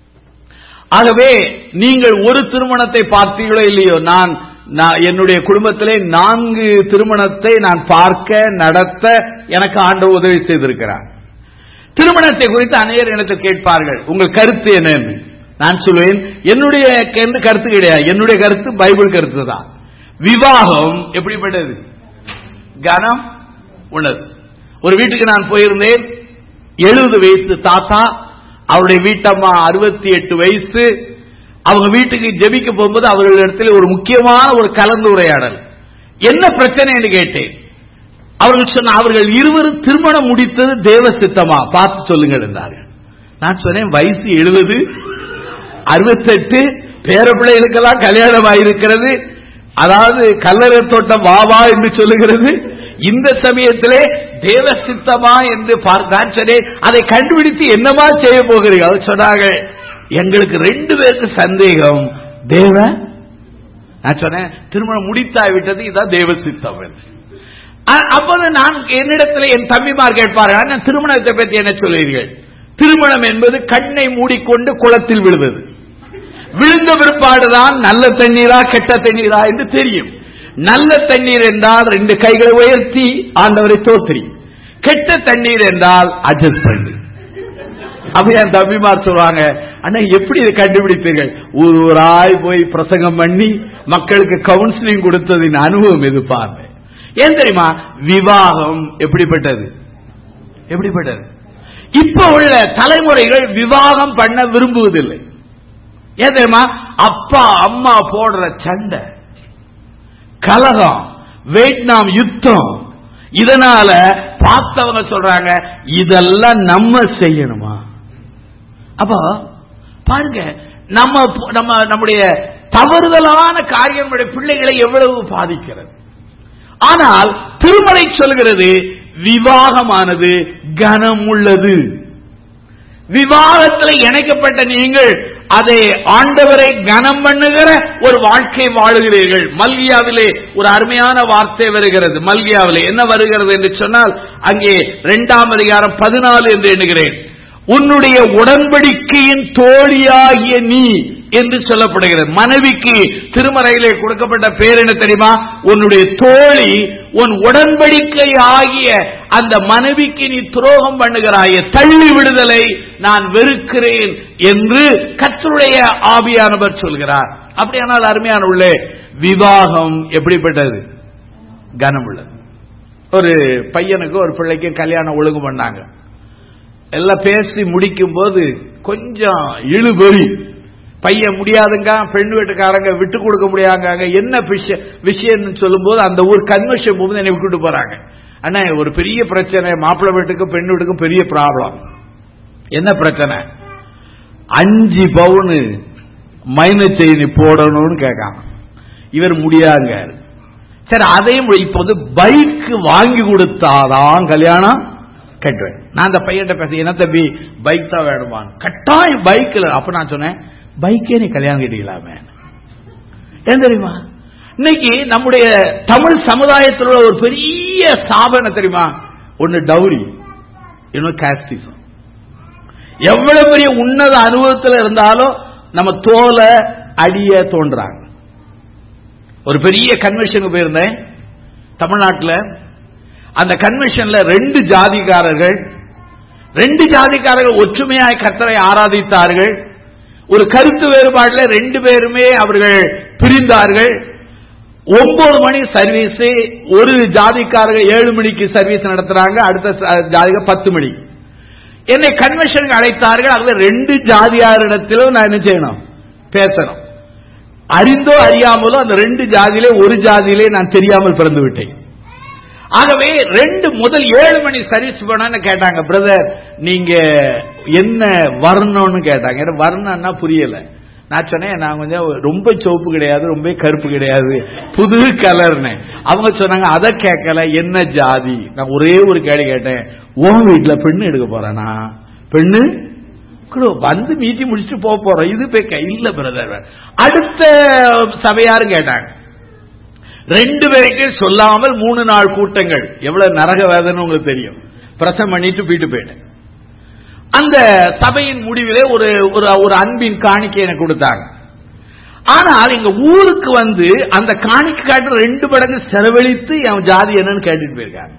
ஆகவே நீங்கள் ஒரு திருமணத்தை பார்த்தீர்களோ இல்லையோ நான் என்னுடைய குடும்பத்திலே நான்கு திருமணத்தை நான் பார்க்க நடத்த எனக்கு ஆண்டு உதவி செய்திருக்கிறார் திருமணத்தை குறித்து அநேகர் எனக்கு கேட்பார்கள் உங்கள் கருத்து என்னன்னு நான் சொல்வேன் என்னுடைய கருத்து கிடையாது என்னுடைய கருத்து பைபிள் கருத்து தான் விவாகம் எப்படிப்பட்டது கனம் உள்ளது ஒரு வீட்டுக்கு நான் போயிருந்தேன் எழுபது வயசு தாத்தா அவருடைய வீட்டம்மா அறுபத்தி எட்டு வயசு அவங்க வீட்டுக்கு ஜெபிக்க போகும்போது அவர்களிடத்தில் ஒரு முக்கியமான ஒரு கலந்துரையாடல் என்ன பிரச்சனைன்னு கேட்டேன் அவர்கள் சொன்ன அவர்கள் இருவரும் திருமணம் முடித்தது தேவ சித்தமா பார்த்து சொல்லுங்கள் என்றார்கள் நான் சொன்னேன் வயசு எழுபது அறுபத்தெட்டு பேர பிள்ளைகளுக்கெல்லாம் கல்யாணம் ஆயிருக்கிறது அதாவது கல்லறை தோட்டம் வாவா என்று சொல்லுகிறது இந்த சமயத்திலே தேவ சித்தமா என்று பார்த்தான் சரி அதை கண்டுபிடித்து என்னமா செய்ய போகிறீர்கள் அவர் சொன்னாங்க எங்களுக்கு ரெண்டு பேருக்கு சந்தேகம் தேவ நான் சொன்னேன் திருமணம் முடித்தாவிட்டது இதான் தேவ சித்தம் என்று அப்போது நான் என்னிடத்தில் என் தம்பிமார் கேட்பார்கள் திருமணத்தை பற்றி என்ன சொல்லுவீர்கள் திருமணம் என்பது கண்ணை மூடிக்கொண்டு குளத்தில் விழுவது விழுந்த பிற்பாடுதான் நல்ல தண்ணீரா கெட்ட தண்ணீரா என்று தெரியும் நல்ல தண்ணீர் என்றால் ரெண்டு கைகளை உயர்த்தி ஆண்டவரை தோத்திரி கெட்ட தண்ணீர் என்றால் அட்ஜஸ்ட் பண்ணு அப்ப என் தம்பிமார் சொல்றாங்க அண்ணா எப்படி இதை கண்டுபிடித்தீர்கள் ஊர் ஊராய் போய் பிரசங்கம் பண்ணி மக்களுக்கு கவுன்சிலிங் கொடுத்ததின் அனுபவம் எது பாருங்க ஏன் தெரியுமா விவாகம் எப்படிப்பட்டது எப்படிப்பட்டது இப்ப உள்ள தலைமுறைகள் விவாகம் பண்ண விரும்புவதில்லை ஏன் தெரியுமா அப்பா அம்மா போடுற சண்டை கலகம் வியட்நாம் யுத்தம் இதனால பார்த்தவங்க சொல்றாங்க இதெல்லாம் நம்ம செய்யணுமா அப்போ பாருங்க நம்ம நம்ம நம்முடைய தவறுதலான காரியம் நம்முடைய பிள்ளைகளை எவ்வளவு பாதிக்கிறது ஆனால் திருமலை சொல்கிறது விவாகமானது கனம் உள்ளது விவாகத்தில் இணைக்கப்பட்ட நீங்கள் அதை ஆண்டவரை கனம் பண்ணுகிற ஒரு வாழ்க்கை வாழுகிறீர்கள் மல்கியாவிலே ஒரு அருமையான வார்த்தை வருகிறது மல்கியாவிலே என்ன வருகிறது என்று சொன்னால் அங்கே இரண்டாம் அதிகாரம் பதினாலு என்று எண்ணுகிறேன் உன்னுடைய உடன்படிக்கையின் தோழியாகிய நீ என்று சொல்லப்படுகிறது மனைவிக்கு திருமறையிலே கொடுக்கப்பட்ட பேர் என்ன தெரியுமா உன்னுடைய தோழி உன் உடன்படிக்கை ஆகிய அந்த மனைவிக்கு நீ துரோகம் பண்ணுகிறாய தள்ளி விடுதலை நான் வெறுக்கிறேன் என்று கத்தருடைய ஆவியானவர் சொல்கிறார் அப்படியானால் அருமையான உள்ளே விவாகம் எப்படிப்பட்டது கனமுள்ளது ஒரு பையனுக்கு ஒரு பிள்ளைக்கு கல்யாணம் ஒழுங்கு பண்ணாங்க எல்லாம் பேசி முடிக்கும் போது கொஞ்சம் இழுபறி பையன் முடியாதுங்க பெண் வீட்டுக்காரங்க விட்டு கொடுக்க முடியாங்க என்ன விஷயம் விஷயம்னு சொல்லும்போது அந்த ஊர் கன்வென்ஷன் போது என்னை விட்டுட்டு போறாங்க அண்ணா ஒரு பெரிய பிரச்சனை மாப்பிள்ளை வீட்டுக்கும் பெண் வீட்டுக்கும் பெரிய ப்ராப்ளம் என்ன பிரச்சனை அஞ்சு பவுனு மைன செயினி போடணும்னு கேட்காங்க இவர் முடியாங்க சரி அதையும் இப்ப வந்து பைக் வாங்கி கொடுத்தாதான் கல்யாணம் கட்டுவேன் நான் அந்த பையன்கிட்ட பேச என்ன தம்பி பைக் தான் வேணுமான் கட்டாயம் பைக்ல அப்ப நான் சொன்னேன் பைக்கே நீ கல்யாணம் கட்டிக்கலாமே ஏன் தெரியுமா இன்னைக்கு நம்முடைய தமிழ் சமுதாயத்தில் உள்ள ஒரு பெரிய ஸ்தாபனம் தெரியுமா ஒன்னு டவுரி இன்னொரு காஸ்டிசம் எவ்வளவு பெரிய உன்னத அனுபவத்தில் இருந்தாலும் நம்ம தோலை அடிய தோன்றாங்க ஒரு பெரிய கன்வென்ஷனுக்கு போயிருந்தேன் தமிழ்நாட்டில் அந்த கன்வென்ஷன்ல ரெண்டு ஜாதிக்காரர்கள் ரெண்டு ஜாதிக்காரர்கள் ஒற்றுமையாய் கர்த்தரை ஆராதித்தார்கள் ஒரு கருத்து வேறுபாட்டில் ரெண்டு பேருமே அவர்கள் பிரிந்தார்கள் ஒன்பது மணி சர்வீஸ் ஒரு ஜாதிக்காரர்கள் ஏழு மணிக்கு சர்வீஸ் நடத்துறாங்க அடுத்த ஜாதிக பத்து மணி என்னை கன்வென்ஷனுக்கு அழைத்தார்கள் அதுல ரெண்டு ஜாதியாரிடத்திலும் நான் என்ன செய்யணும் பேசணும் அறிந்தோ அறியாமலோ அந்த ரெண்டு ஜாதியிலே ஒரு ஜாதியிலே நான் தெரியாமல் பிறந்து விட்டேன் ஆகவே ரெண்டு முதல் ஏழு மணி சர்வீஸ் பண்ணு கேட்டாங்க பிரதர் நீங்க என்ன வரணும்னு கேட்டாங்க எனக்கு வரணும்னா புரியல நான் சொன்னேன் நான் கொஞ்சம் ரொம்ப சோப்பு கிடையாது ரொம்ப கருப்பு கிடையாது புது கலர்னு அவங்க சொன்னாங்க அதை கேட்கல என்ன ஜாதி நான் ஒரே ஒரு கேள்வி கேட்டேன் உன் வீட்டுல பெண்ணு எடுக்க போறானா பெண்ணு வந்து மீட்டி முடிச்சுட்டு போக போறோம் இது பேக்க இல்ல பிரதர் அடுத்த சபையாரும் கேட்டாங்க ரெண்டு பேருக்கு சொல்லாமல் மூணு நாள் கூட்டங்கள் எவ்வளவு நரக வேதனை உங்களுக்கு தெரியும் பிரசம் பண்ணிட்டு போயிட்டு போயிட்டேன் அந்த சபையின் முடிவிலே ஒரு ஒரு அன்பின் காணிக்கை எனக்கு கொடுத்தாங்க ஆனால் எங்க ஊருக்கு வந்து அந்த காணிக்கை காட்டு ரெண்டு மடங்கு செலவழித்து என் ஜாதி என்னன்னு கேட்டுட்டு போயிருக்காங்க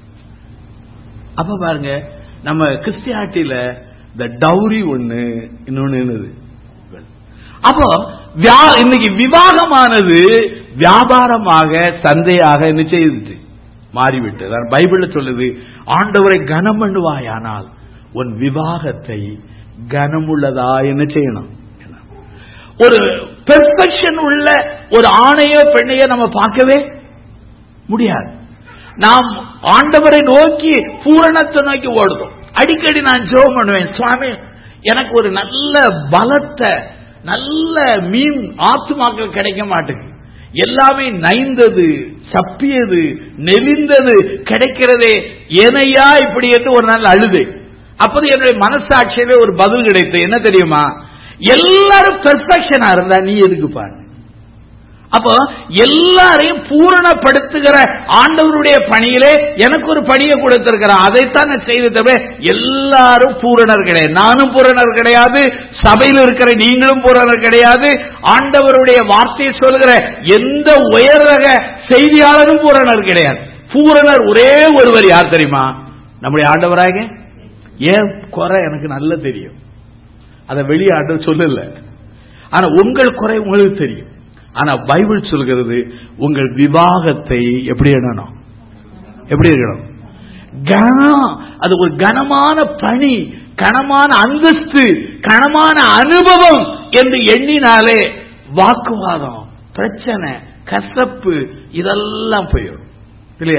அப்ப பாருங்க நம்ம கிறிஸ்டியாட்டில இந்த டவுரி ஒண்ணு இன்னொன்னு என்னது அப்போ இன்னைக்கு விவாகமானது வியாபாரமாக சந்தையாக என்ன செய்துட்டு மாறிவிட்டு பைபிள் சொல்லுது ஆண்டவரை கனம் பண்ணுவாயானால் உன் விவாகத்தை கனமுள்ளதா என்ன செய்யணும் ஒரு பெர்ஃபெக்ஷன் உள்ள ஒரு ஆணையோ பெண்ணையோ நம்ம பார்க்கவே முடியாது நாம் ஆண்டவரை நோக்கி பூரணத்தை நோக்கி ஓடுதோம் அடிக்கடி நான் ஜோம் பண்ணுவேன் சுவாமி எனக்கு ஒரு நல்ல பலத்தை நல்ல மீன் ஆத்துமாக்கள் கிடைக்க மாட்டேங்குது எல்லாமே நைந்தது சப்பியது நெளிந்தது கிடைக்கிறதே ஏனையா இப்படி என்று ஒரு நாள் அழுது அப்போது என்னுடைய மனசாட்சியில ஒரு பதில் கிடைத்து என்ன தெரியுமா எல்லாரும் பெர்ஃபெக்ஷனா இருந்தா நீ எதுக்கு பாரு அப்போ எல்லாரையும் பூரணப்படுத்துகிற ஆண்டவருடைய பணியிலே எனக்கு ஒரு பணியை கொடுத்திருக்கிறார் அதைத்தான் நான் செய்து தவிர எல்லாரும் பூரணர் கிடையாது நானும் பூரணர் கிடையாது சபையில் இருக்கிற நீங்களும் பூரணர் கிடையாது ஆண்டவருடைய வார்த்தையை சொல்கிற எந்த உயர் ரக செய்தியாளரும் பூரணர் கிடையாது பூரணர் ஒரே ஒருவர் யார் தெரியுமா நம்முடைய ஆண்டவராக ஏன் குறை எனக்கு நல்லா தெரியும் அதை வெளியாண்டு சொல்லல ஆனா உங்கள் குறை உங்களுக்கு தெரியும் ஆனா பைபிள் சொல்கிறது உங்கள் விவாகத்தை எப்படி எண்ணணும் எப்படி இருக்கணும் கனம் அது ஒரு கனமான பணி கனமான அந்தஸ்து கனமான அனுபவம் என்று எண்ணினாலே வாக்குவாதம் பிரச்சனை கசப்பு இதெல்லாம் போயிடும் இல்லையா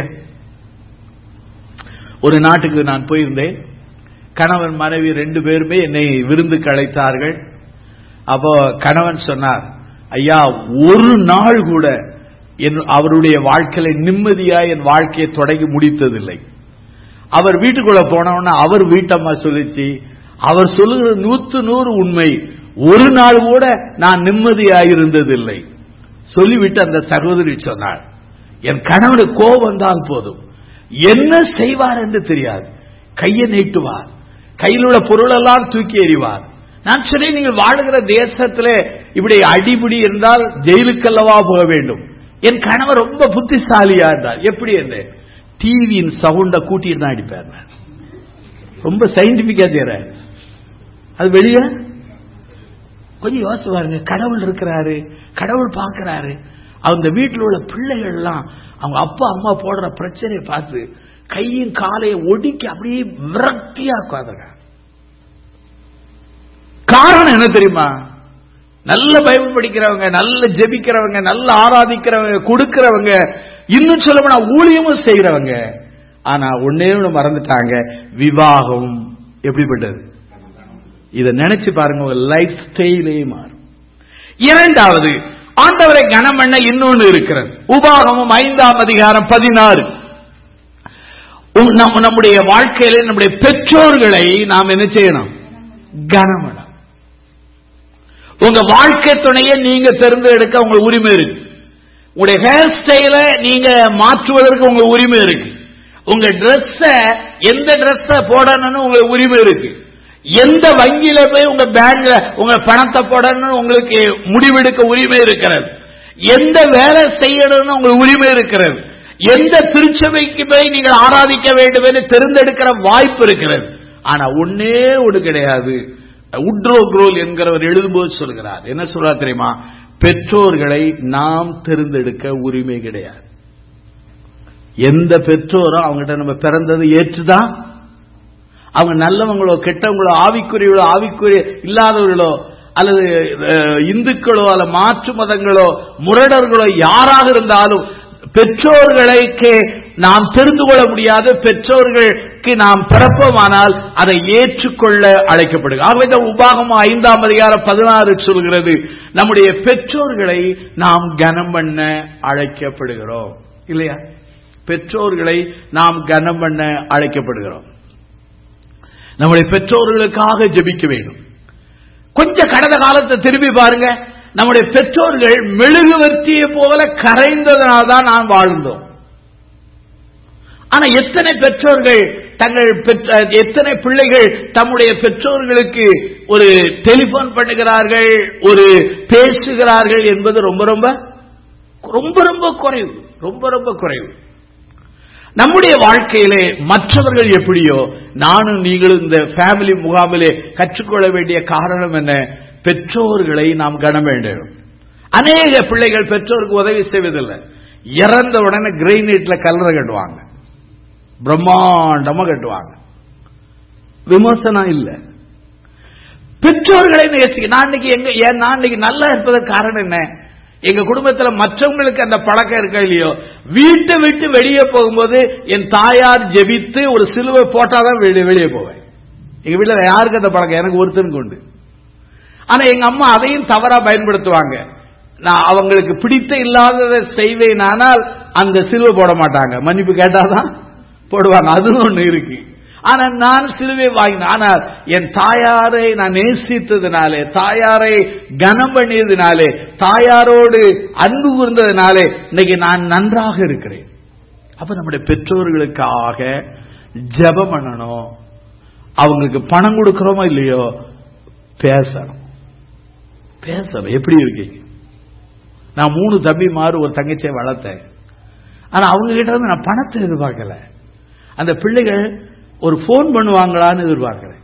ஒரு நாட்டுக்கு நான் போயிருந்தேன் கணவன் மனைவி ரெண்டு பேருமே என்னை விருந்துக்கு அழைத்தார்கள் அப்போ கணவன் சொன்னார் ஐயா ஒரு நாள் கூட என் அவருடைய வாழ்க்கையில நிம்மதியா என் வாழ்க்கையை தொடங்கி முடித்ததில்லை அவர் வீட்டுக்குள்ள போனவொன்னா அவர் வீட்டம்மா சொல்லிச்சு அவர் சொல்லுகிற நூத்து நூறு உண்மை ஒரு நாள் கூட நான் நிம்மதியா இருந்ததில்லை சொல்லிவிட்டு அந்த சகோதரி சொன்னாள் என் கணவனுக்கு கோபம் தான் போதும் என்ன செய்வார் என்று தெரியாது கையை நீட்டுவார் கையில் உள்ள பொருளெல்லாம் தூக்கி எறிவார் நான் சொன்னேன் நீங்கள் வாழுகிற தேசத்துல இப்படி அடிபிடி இருந்தால் ஜெயிலுக்கல்லவா போக வேண்டும் என் கணவர் ரொம்ப புத்திசாலியா இருந்தார் எப்படி என்ன டிவியின் சவுண்ட கூட்டிட்டு தான் அடிப்பார் நான். ரொம்ப சயின்டிபிக்கா தேர அது வெளியே கொஞ்சம் யோசிச்சு பாருங்க கடவுள் இருக்கிறாரு கடவுள் பார்க்கிறாரு அந்த வீட்டில் உள்ள பிள்ளைகள் எல்லாம் அவங்க அப்பா அம்மா போடுற பிரச்சனையை பார்த்து கையும் காலையும் ஒடிக்கி அப்படியே விரக்தியா உட்காந்துங்க காரணம் என்ன தெரியுமா நல்ல பைபிள் படிக்கிறவங்க நல்ல ஜெபிக்கிறவங்க நல்ல ஆராதிக்கிறவங்க கொடுக்கிறவங்க இன்னும் சொல்ல போனா ஊழியமும் செய்யறவங்க ஆனா ஒன்னே ஒண்ணு மறந்துட்டாங்க விவாகம் எப்படிப்பட்டது இத நினைச்சு பாருங்க உங்க லைஃப் ஸ்டைலே மாறும் இரண்டாவது ஆண்டவரை கனம் பண்ண இன்னொன்னு இருக்கிறது உபாகமும் ஐந்தாம் அதிகாரம் பதினாறு உம் நம்ம- நம்முடைய வாழ்க்கையில நம்முடைய பெற்றோர்களை நாம் என்ன செய்யணும் கனமனம் உங்க வாழ்க்கை துணையை நீங்க தேர்ந்தெடுக்க உங்களுக்கு உரிமை இருக்கு உங்களுடைய ஹேர் ஸ்டைல நீங்க மாற்றுவதற்கு உங்களுக்கு உரிமை இருக்கு உங்க Dress எந்த Dress போடணும்னு உங்களுக்கு உரிமை இருக்கு எந்த வங்கியில போய் உங்க பேங்க்ல உங்க பணத்தை போடணும்னு உங்களுக்கு முடிவெடுக்க உரிமை இருக்கிறது எந்த வேலை செய்யணும்னு உங்களுக்கு உரிமை இருக்கிறது எந்த திருச்சபைக்கு போய் நீங்கள் ஆராதிக்க வேண்டும் என்று தேர்ந்தெடுக்கிற வாய்ப்பு இருக்கிறது ஆனா ஒன்னே ஒன்று கிடையாது உட்ரோ குரோல் என்கிறவர் எழுதும்போது சொல்கிறார் என்ன சொல்றார் தெரியுமா பெற்றோர்களை நாம் தேர்ந்தெடுக்க உரிமை கிடையாது எந்த பெற்றோரும் அவங்ககிட்ட நம்ம பிறந்தது ஏற்றுதான் அவங்க நல்லவங்களோ கெட்டவங்களோ ஆவிக்குரியவளோ ஆவிக்குரிய இல்லாதவர்களோ அல்லது அஹ், இந்துக்களோ அல்ல மாற்று மதங்களோ முரடர்களோ யாராக இருந்தாலும் பெற்றோர்களுக்கு நாம் தெரிந்து கொள்ள முடியாத பெற்றோர்களுக்கு நாம் பிறப்போமானால் அதை ஏற்றுக்கொள்ள அழைக்கப்படுகிறது ஆகவே இந்த உபாகம் ஐந்தாம் அதிகாரம் பதினாறு சொல்கிறது நம்முடைய பெற்றோர்களை நாம் கனம் பண்ண அழைக்கப்படுகிறோம் இல்லையா பெற்றோர்களை நாம் கனம் பண்ண அழைக்கப்படுகிறோம் நம்முடைய பெற்றோர்களுக்காக ஜெபிக்க வேண்டும் கொஞ்சம் கடந்த காலத்தை திரும்பி பாருங்க நம்முடைய பெற்றோர்கள் மெழுகுவர்த்தியை போல கரைந்ததனால்தான் நாம் வாழ்ந்தோம் ஆனா எத்தனை பெற்றோர்கள் தங்கள் பெற்ற- எத்தனை பிள்ளைகள் தம்முடைய பெற்றோர்களுக்கு ஒரு டெலிபோன் பண்ணுகிறார்கள் ஒரு பேசுகிறார்கள் என்பது ரொம்ப ரொம்ப ரொம்ப ரொம்ப குறைவு ரொம்ப ரொம்ப குறைவு நம்முடைய வாழ்க்கையிலே மற்றவர்கள் எப்படியோ நானும் நீங்களும் இந்த ஃபேமிலி முகாமிலே கற்றுக்கொள்ள வேண்டிய காரணம் என்ன பெற்றோர்களை நாம் கன வேண்டும் அநேக பிள்ளைகள் பெற்றோருக்கு உதவி செய்வதில்லை இறந்த உடனே கிரைனைட்ல கல்லறை கட்டுவாங்க பிரம்மாண்டமா கட்டுவாங்க விமர்சனம் இல்ல பெற்றோர்களை நேசிக்க நான் இன்னைக்கு எங்க ஏன் நான் இன்னைக்கு நல்லா இருப்பதற்கு காரணம் என்ன எங்க குடும்பத்துல மற்றவங்களுக்கு அந்த பழக்கம் இருக்கா இல்லையோ வீட்டை விட்டு வெளியே போகும்போது என் தாயார் ஜெபித்து ஒரு சிலுவை போட்டாதான் வெளியே வெளியே போவேன் எங்க வீட்டுல யாருக்கு அந்த பழக்கம் எனக்கு ஒருத்தனுக்கு உண்டு ஆனா எங்க அம்மா அதையும் தவறா பயன்படுத்துவாங்க நான் அவங்களுக்கு பிடித்த இல்லாததை செய்வேன் ஆனால் அந்த சிலுவை போட மாட்டாங்க மன்னிப்பு கேட்டாதான் போடுவாங்க அதுவும் ஒண்ணு இருக்கு ஆனா நான் சிலுவை வாங்கினேன் ஆனால் என் தாயாரை நான் நேசித்ததுனாலே தாயாரை கனம் பண்ணியதுனாலே தாயாரோடு அன்பு கூர்ந்ததுனாலே இன்னைக்கு நான் நன்றாக இருக்கிறேன் அப்ப நம்முடைய பெற்றோர்களுக்காக ஜெபம் பண்ணணும் அவங்களுக்கு பணம் கொடுக்கிறோமோ இல்லையோ பேசணும் பேசணும் எப்படி இருக்கீங்க நான் மூணு தம்பி மாறு ஒரு தங்கச்சியை வளர்த்தேன் ஆனா அவங்க கிட்ட இருந்து நான் பணத்தை எதிர்பார்க்கல அந்த பிள்ளைகள் ஒரு ஃபோன் பண்ணுவாங்களான்னு எதிர்பார்க்கிறேன்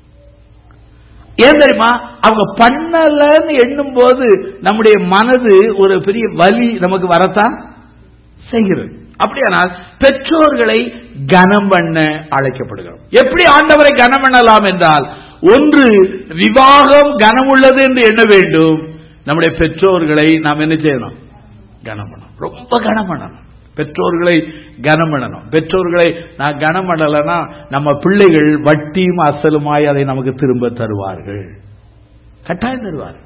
ஏன் தெரியுமா அவங்க பண்ணலன்னு எண்ணும் போது நம்முடைய மனது ஒரு பெரிய வலி நமக்கு வரத்தான் செய்கிறது அப்படியானால் பெற்றோர்களை கனம் பண்ண அழைக்கப்படுகிறோம் எப்படி ஆண்டவரை கனம் பண்ணலாம் என்றால் ஒன்று விவாகம் கனம் உள்ளது என்று எண்ண வேண்டும் நம்முடைய பெற்றோர்களை நாம் என்ன செய்யணும் கனம் பண்ணணும் ரொம்ப கனம் பண்ணணும் பெற்றோர்களை கனம் பண்ணணும் பெற்றோர்களை நான் கனம் பண்ணலைன்னா நம்ம பிள்ளைகள் வட்டியும் அசலுமாய் அதை நமக்கு திரும்ப தருவார்கள் கட்டாயம் தருவார்கள்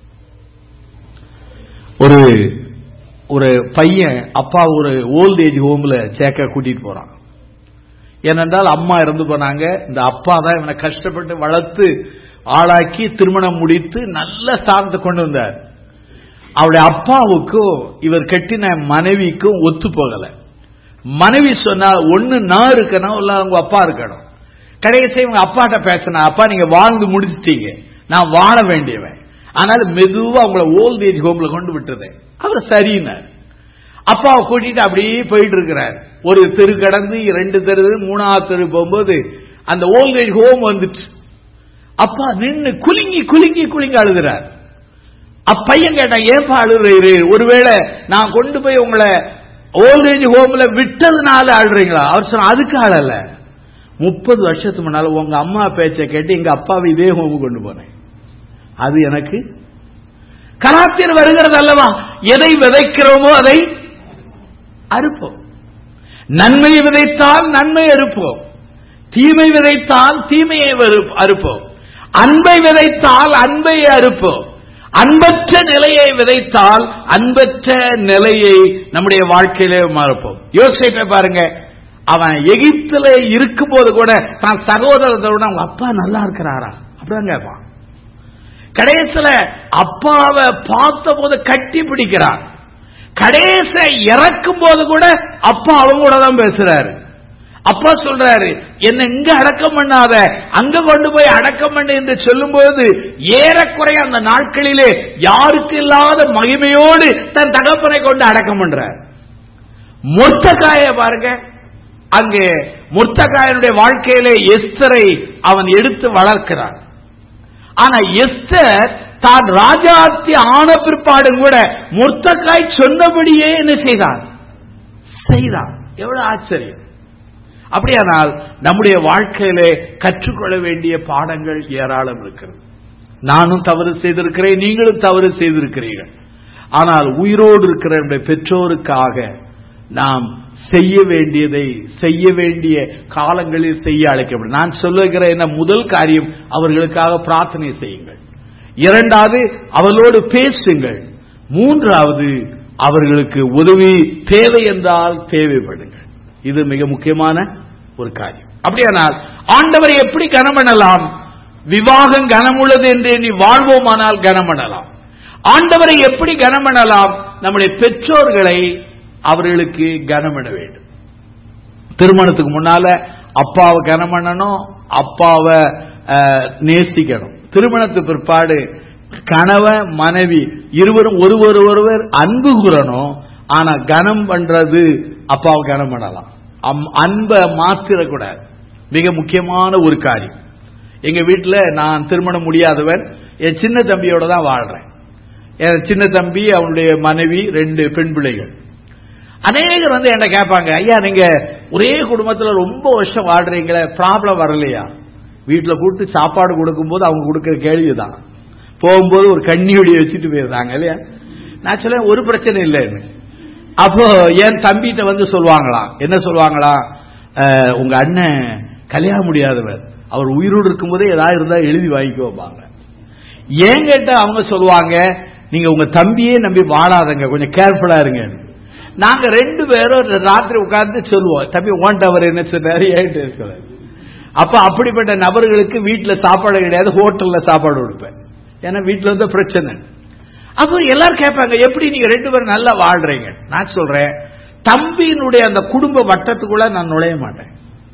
ஒரு ஒரு பையன் அப்பா ஒரு ஓல்ட் ஏஜ் ஹோம்ல சேர்க்க கூட்டிட்டு போறான் ஏனென்றால் அம்மா இறந்து போனாங்க இந்த அப்பா தான் இவனை கஷ்டப்பட்டு வளர்த்து ஆளாக்கி திருமணம் முடித்து நல்ல ஸ்தானத்தை கொண்டு வந்தார் அவருடைய அப்பாவுக்கும் இவர் கட்டின மனைவிக்கும் ஒத்து போகல மனைவி சொன்னா ஒண்ணு நான் இருக்கணும் இல்ல உங்க அப்பா இருக்கணும் கடைசி இவங்க அப்பாட்ட பேசினா அப்பா நீங்க வாழ்ந்து முடிச்சிட்டீங்க நான் வாழ வேண்டியவன் ஆனால் மெதுவா அவங்கள ஓல்ட் ஏஜ் ஹோம்ல கொண்டு விட்டுறது அவர் சரின்னார் அப்பாவை கூட்டிட்டு அப்படியே போயிட்டு இருக்கிறார் ஒரு தெரு கடந்து ரெண்டு தெரு மூணாவது தெரு போகும்போது அந்த ஓல்ட் ஏஜ் ஹோம் வந்துட்டு அப்பா நின்னு குலுங்கி குலுங்கி குலுங்கி அழுகிறார் அப்பையன் கேட்டான் ஏன்பா அழுகிறீரு ஒருவேளை நான் கொண்டு போய் உங்களை ஓல்ட் ஏஜ் ஹோம்ல விட்டதுனால அழுறீங்களா அவர் சொன்ன அதுக்கு அழல முப்பது வருஷத்துக்கு முன்னால உங்க அம்மா பேச்சை கேட்டு எங்க அப்பாவை இதே ஹோம் கொண்டு போனேன் அது எனக்கு கலாத்தியர் வருகிறது அல்லவா எதை விதைக்கிறோமோ அதை அறுப்போம் நன்மை விதைத்தால் நன்மை அறுப்போம் தீமை விதைத்தால் தீமையை வெறு- அறுப்போம் அன்பை விதைத்தால் அன்பை அறுப்போம் அன்பற்ற நிலையை விதைத்தால் அன்பற்ற நிலையை நம்முடைய வாழ்க்கையிலே மறுப்போம் யோசிப்பை பாருங்க அவன் எகிப்துல இருக்கும்போது கூட தான் சகோதரத்தோட அவங்க அப்பா நல்லா இருக்கிறாரா அப்படிதான் கேட்பான் கடைசியில அப்பாவை பார்த்த போது கட்டி பிடிக்கிறார் கடைசி இறக்கும் போது கூட அப்பா அவங்க கூட தான் பேசுறாரு அப்பா சொல்றாரு என்ன இங்க அடக்கம் பண்ணாத அங்க கொண்டு போய் அடக்கம் பண்ணு என்று சொல்லும்போது ஏறக்குறைய அந்த நாட்களிலே யாருக்கு இல்லாத மகிமையோடு தன் தகப்பனை கொண்டு அடக்கம் பண்றார் முர்த்தகாய பாருங்க அங்கே முர்த்தகாயனுடைய வாழ்க்கையிலே எஸ்தரை அவன் எடுத்து வளர்க்கிறான் ஆனா எஸ்தர் தான் ராஜாத்தி ஆன பிற்பாடும் கூட முர்த்தக்காய் சொன்னபடியே என்ன செய்தான் செய்தான் எவ்வளவு ஆச்சரியம் அப்படியானால் நம்முடைய வாழ்க்கையிலே கற்றுக்கொள்ள வேண்டிய பாடங்கள் ஏராளம் இருக்கிறது நானும் தவறு செய்திருக்கிறேன் நீங்களும் தவறு செய்திருக்கிறீர்கள் ஆனால் உயிரோடு இருக்கிற நம்முடைய பெற்றோருக்காக நாம் செய்ய வேண்டியதை செய்ய வேண்டிய காலங்களில் செய்ய அழைக்கப்படும் நான் சொல்லுகிற என்ன முதல் காரியம் அவர்களுக்காக பிரார்த்தனை செய்யுங்கள் இரண்டாவது அவர்களோடு பேசுங்கள் மூன்றாவது அவர்களுக்கு உதவி தேவை என்றால் தேவைப்படுங்கள் இது மிக முக்கியமான ஒரு காரியம் அப்படியானால் ஆண்டவரை எப்படி கனம் பண்ணலாம் விவாகம் கனமுள்ளது என்று எண்ணி வாழ்வோமானால் கனம் பண்ணலாம் ஆண்டவரை எப்படி கனம் பண்ணலாம் நம்முடைய பெற்றோர்களை அவர்களுக்கு கனம் பண்ண வேண்டும் திருமணத்துக்கு முன்னால அப்பாவை கனம் பண்ணணும் அப்பாவை அஹ், நேசிக்கணும் திருமணத்துக்கு பிற்பாடு கணவன் மனைவி இருவரும் ஒருவர் ஒருவர் அன்பு கூறணும் ஆனா கனம் பண்றது அப்பாவை கனம் பண்ணலாம் அம்- அன்பை மாத்திரக்கூடாது மிக முக்கியமான ஒரு காரியம் எங்க வீட்டுல நான் திருமணம் முடியாதவன் என் சின்ன தம்பியோட தான் வாழ்றேன் என் சின்ன தம்பி அவனுடைய மனைவி ரெண்டு பெண் பிள்ளைகள் அநேகர் வந்து என்ன கேட்பாங்க ஐயா நீங்க ஒரே குடும்பத்துல ரொம்ப வருஷம் வாழ்றீங்களே ப்ராப்ளம் வரலையா வீட்டுல கூப்பிட்டு சாப்பாடு கொடுக்கும்போது அவங்க கொடுக்கிற கேள்விதான் போகும்போது ஒரு கண்ணியுடி வச்சுட்டு போயிருந்தாங்க இல்லையா நான் சொல்ல ஒரு பிரச்சனை இல்லைன்னு அப்போ என் தம்பிகிட்ட வந்து சொல்லுவாங்களாம் என்ன சொல்லுவாங்களாம் அஹ், உங்க அண்ணன் கல்யாணம் முடியாதவர் அவர் உயிரோடு இருக்கும்போதே ஏதாவது இருந்தா எழுதி வாங்கிக்குவாங்க ஏன் கேட்ட அவங்க சொல்லுவாங்க நீங்க உங்க தம்பியே நம்பி வாழாதங்க கொஞ்சம் கேர்ஃபுல்லா இருங்க நாங்க ரெண்டு பேரும் ராத்திரி உட்கார்ந்து சொல்லுவோம் தம்பி ஓன்ட்டு அவர் என்ன சொன்னாரு ஏன்ட்டு இருக்கிறார் அப்ப அப்படிப்பட்ட நபர்களுக்கு வீட்டுல சாப்பாடு கிடையாது ஹோட்டல்ல சாப்பாடு கொடுப்பேன் ஏன்னா வீட்டுல வந்து பிரச்சனை அப்போ எல்லாரும் கேட்பாங்க எப்படி நீங்க ரெண்டு பேரும் நல்லா வாழ்றீங்க நான் சொல்றேன் தம்பியினுடைய அந்த குடும்ப வட்டத்துக்குள்ள நான் நுழைய மாட்டேன்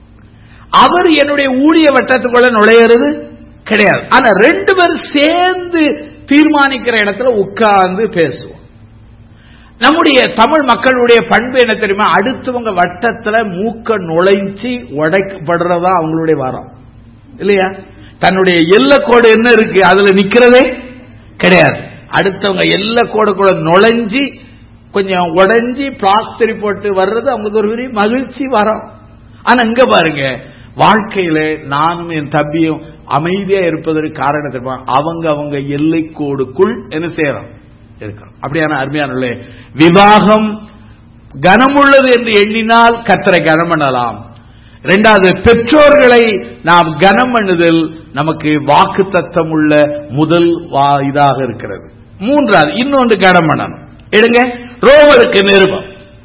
அவர் என்னுடைய ஊழிய வட்டத்துக்குள்ள நுழையிறது கிடையாது ஆனா ரெண்டு பேரும் சேர்ந்து தீர்மானிக்கிற இடத்துல உட்கார்ந்து பேசுவோம் நம்முடைய தமிழ் மக்களுடைய பண்பு என்ன தெரியுமா அடுத்தவங்க வட்டத்துல மூக்க நுழைஞ்சி உடைக்கப்படுறதா அவங்களுடைய வாரம் இல்லையா தன்னுடைய எல்லைக்கோடு என்ன இருக்கு அதுல நிக்கிறதே கிடையாது அடுத்தவங்க எல்லைக்கோடுக்குள்ள நுழைஞ்சி கொஞ்சம் உடைஞ்சி பிளாஸ்டரி போட்டு வர்றது அவங்களுக்கு ஒரு பெரிய மகிழ்ச்சி வரும் ஆனா இங்க பாருங்க வாழ்க்கையில நானும் என் தம்பியும் அமைதியா இருப்பதற்கு காரணம் தெரியுமா அவங்க அவங்க எல்லைக்கோடுக்குள் என்ன செய்யறோம் இருக்கிறோம் அப்படியான அருமையான விவாகம் கனமுள்ளது என்று எண்ணினால் கத்தரை கனம் பண்ணலாம் இரண்டாவது பெற்றோர்களை நாம் கனம் பண்ணுதல் நமக்கு வாக்கு தத்தம் உள்ள முதல் வா- இதாக இருக்கிறது மூன்றாவது இன்னொன்று கனம் பண்ணணும் எடுங்க ரோமருக்கு நிருபம்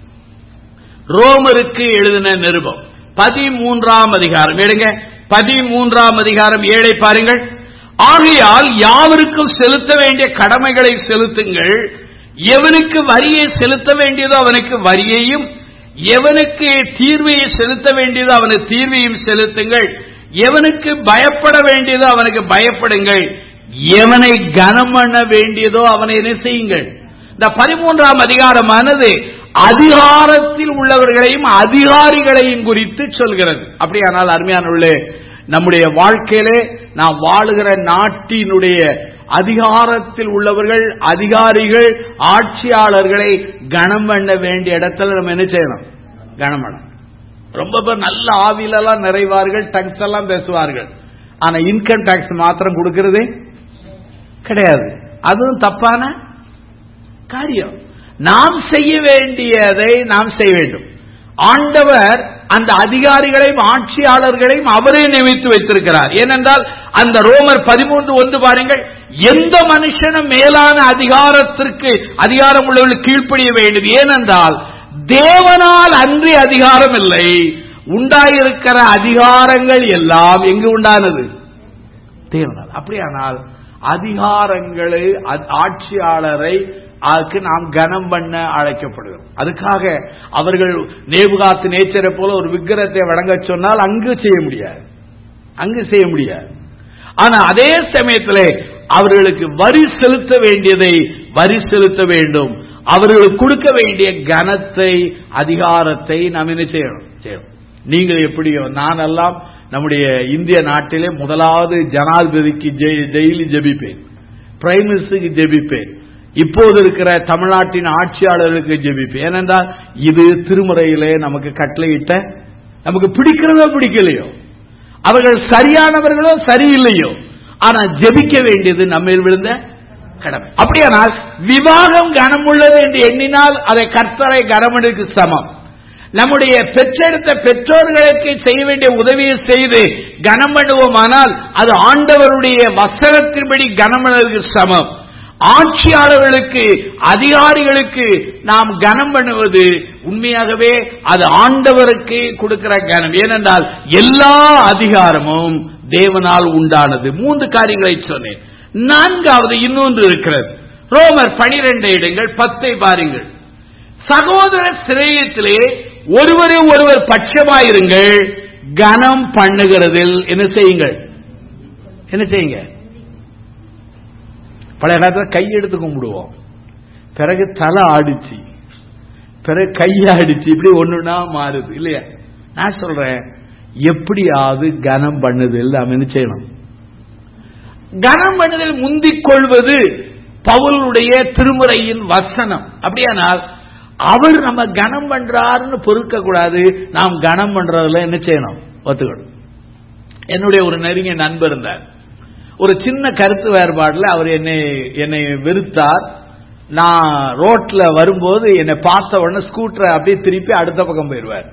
ரோமருக்கு எழுதின நிருபம் பதிமூன்றாம் அதிகாரம் எடுங்க பதிமூன்றாம் அதிகாரம் ஏழை பாருங்கள் ஆகையால் யாவருக்கும் செலுத்த வேண்டிய கடமைகளை செலுத்துங்கள் எவனுக்கு வரியை செலுத்த வேண்டியதோ அவனுக்கு வரியையும் எவனுக்கு தீர்வையை செலுத்த வேண்டியதோ அவனுக்கு தீர்வையும் செலுத்துங்கள் எவனுக்கு பயப்பட வேண்டியதோ அவனுக்கு பயப்படுங்கள் எவனை கனம் பண்ண வேண்டியதோ அவனை என்ன செய்யுங்கள் இந்த பதிமூன்றாம் அதிகாரமானது அதிகாரத்தில் உள்ளவர்களையும் அதிகாரிகளையும் குறித்து சொல்கிறது அப்படியானால் அருமையானவர்களே நம்முடைய வாழ்க்கையிலே நாம் வாழுகிற நாட்டினுடைய அதிகாரத்தில் உள்ளவர்கள் அதிகாரிகள் ஆட்சியாளர்களை கனம் பண்ண வேண்டிய இடத்துல நம்ம என்ன செய்யணும் கனம் பண்ணணும் ரொம்ப பேர் நல்ல ஆவிலெல்லாம் நிறைவார்கள் டங்ஸ் எல்லாம் பேசுவார்கள் ஆனா இன்கம் டாக்ஸ் மாத்திரம் கொடுக்கிறது கிடையாது அதுவும் தப்பான காரியம் நாம் செய்ய வேண்டியதை நாம் செய்ய வேண்டும் ஆண்டவர் அந்த அதிகாரிகளையும் ஆட்சியாளர்களையும் அவரே நியமித்து வைத்திருக்கிறார் ஏனென்றால் அந்த ரோமர் பதிமூன்று ஒன்று பாருங்கள் எந்த மனுஷனும் மேலான அதிகாரத்திற்கு அதிகாரம் உள்ளவர்கள் கீழ்ப்படிய வேண்டும் ஏனென்றால் தேவனால் அன்றி அதிகாரம் இல்லை உண்டாயிருக்கிற அதிகாரங்கள் எல்லாம் எங்கு உண்டானது தேவனால் அப்படியானால் அதிகாரங்களை ஆட்சியாளரை அதுக்கு நாம் கனம் பண்ண அழைக்கப்படுகிறோம் அதுக்காக அவர்கள் நேபுகாத்து நேச்சரை போல ஒரு விக்கிரத்தை வழங்க சொன்னால் அங்கு செய்ய முடியாது அங்கு செய்ய முடியாது ஆனா அதே சமயத்தில் அவர்களுக்கு வரி செலுத்த வேண்டியதை வரி செலுத்த வேண்டும் அவர்களுக்கு கொடுக்க வேண்டிய கனத்தை அதிகாரத்தை நாம் என்ன செய்யணும் செய்யணும் நீங்கள் எப்படியோ நான் எல்லாம் நம்முடைய இந்திய நாட்டிலே முதலாவது ஜனாதிபதிக்கு டெய்லி ஜெபிப்பேன் பிரைம் மினிஸ்டருக்கு ஜெபிப்பேன் இப்போது இருக்கிற தமிழ்நாட்டின் ஆட்சியாளர்களுக்கு ஜெபிப்பேன் ஏனென்றால் இது திருமுறையிலே நமக்கு கட்டளையிட்ட நமக்கு பிடிக்கிறதோ பிடிக்கலையோ அவர்கள் சரியானவர்களோ சரியில்லையோ ஆனா ஜெபிக்க வேண்டியது நம்ம விழுந்த கடமை அப்படியானால் விவாகம் கனமுள்ளது என்று எண்ணினால் அதை கர்த்தரை கனமனுக்கு சமம் நம்முடைய பெற்றெடுத்த பெற்றோர்களுக்கு செய்ய வேண்டிய உதவியை செய்து கனம் பண்ணுவோமானால் அது ஆண்டவருடைய வசனத்தின்படி கனமனுக்கு சமம் ஆட்சியாளர்களுக்கு அதிகாரிகளுக்கு நாம் கனம் பண்ணுவது உண்மையாகவே அது ஆண்டவருக்கு கொடுக்கிற கனம் ஏனென்றால் எல்லா அதிகாரமும் தேவனால் உண்டானது மூன்று காரியங்களை சொன்னேன் நான்காவது இன்னொன்று இருக்கிறது ரோமர் பனிரெண்டு இடங்கள் பத்தை பாருங்கள் சகோதர சிரேயத்திலே ஒருவரே ஒருவர் பட்சமாயிருங்கள் கனம் பண்ணுகிறதில் என்ன செய்யுங்கள் என்ன செய்யுங்க பல இடத்துல கையெடுத்து கும்பிடுவோம் பிறகு தலை ஆடிச்சு பிறகு கையாடிச்சு இப்படி ஒண்ணுனா மாறுது இல்லையா நான் சொல்றேன் எப்படியாவது கனம் பண்ணுதல் நாம் என்ன செய்யணும் கனம் பண்ணுதல் முந்திக் கொள்வது பவுலுடைய திருமுறையின் வசனம் அப்படியானால் அவர் நம்ம கனம் பண்றாருன்னு பொறுக்க கூடாது நாம் கனம் பண்றதுல என்ன செய்யணும் ஒத்துக்கணும் என்னுடைய ஒரு நெருங்கிய நண்பர் இருந்தார் ஒரு சின்ன கருத்து வேறுபாடுல அவர் என்னை என்னை வெறுத்தார் நான் ரோட்ல வரும்போது என்னை பார்த்த உடனே ஸ்கூட்டரை அப்படியே திருப்பி அடுத்த பக்கம் போயிடுவார்